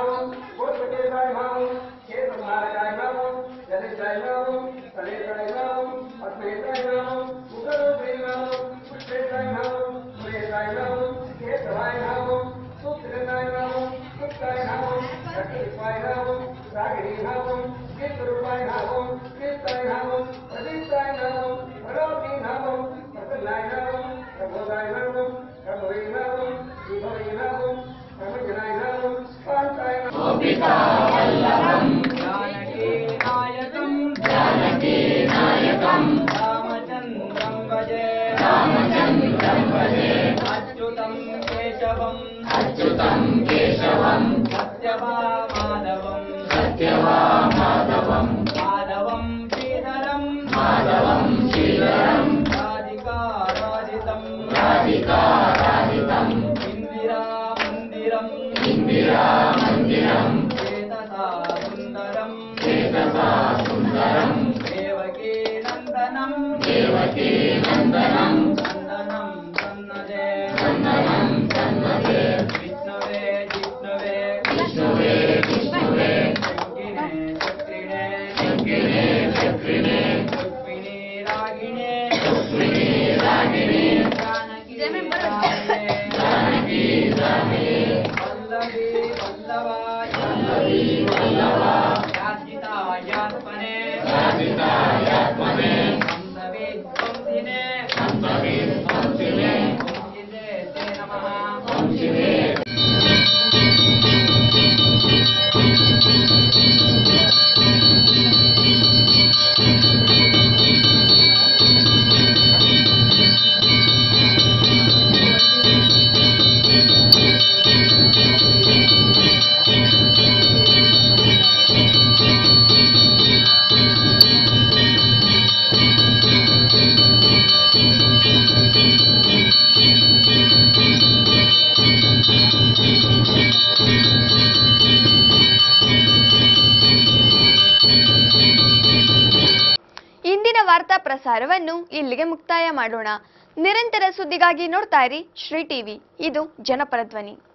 जानकी नायकं जानकी नायकं रामचन्द्रं भजे रामचन्द्रं भजे अच्युतं केशवम् अच्युतं केशवं सत्यभामाधवं सत्यभामाधवं माधवं श्रीधरं माधवं श्रीधरं राधिका राधितं राधिका राधितं इन्दिरा मन्दिरम् इन्दिरा मन्दिरम् चेतसा सुन्दरं चेतसा सुन्दरं देवकी नन्दनं देवकी नन्दनं नन्दनं सन्नदे नन्दनं सन्नदे विष्णवे जिष्णवे विष्णवे विष्णवे शङ्किने चक्रिणे शङ्किने चक्रिणे रुक्मिणी रागिणे रुक्मिणी रागिणे जानकी रागिणे जानकी रागिणे वल्लभी वल्लभा वल्लभी वल्लभा याचितायात्मने याचितायात्मने संसवे संसिने संसवे संसिने संसिते ते नमः संसिते ಇಂದಿನ ವಾರ್ತಾ ಪ್ರಸಾರವನ್ನು ಇಲ್ಲಿಗೆ ಮುಕ್ತಾಯ ಮಾಡೋಣ ನಿರಂತರ ಸುದ್ದಿಗಾಗಿ ನೋಡ್ತಾ ಇರಿ ಶ್ರೀ ಟಿವಿ ಇದು ಜನಪರ ಧ್ವನಿ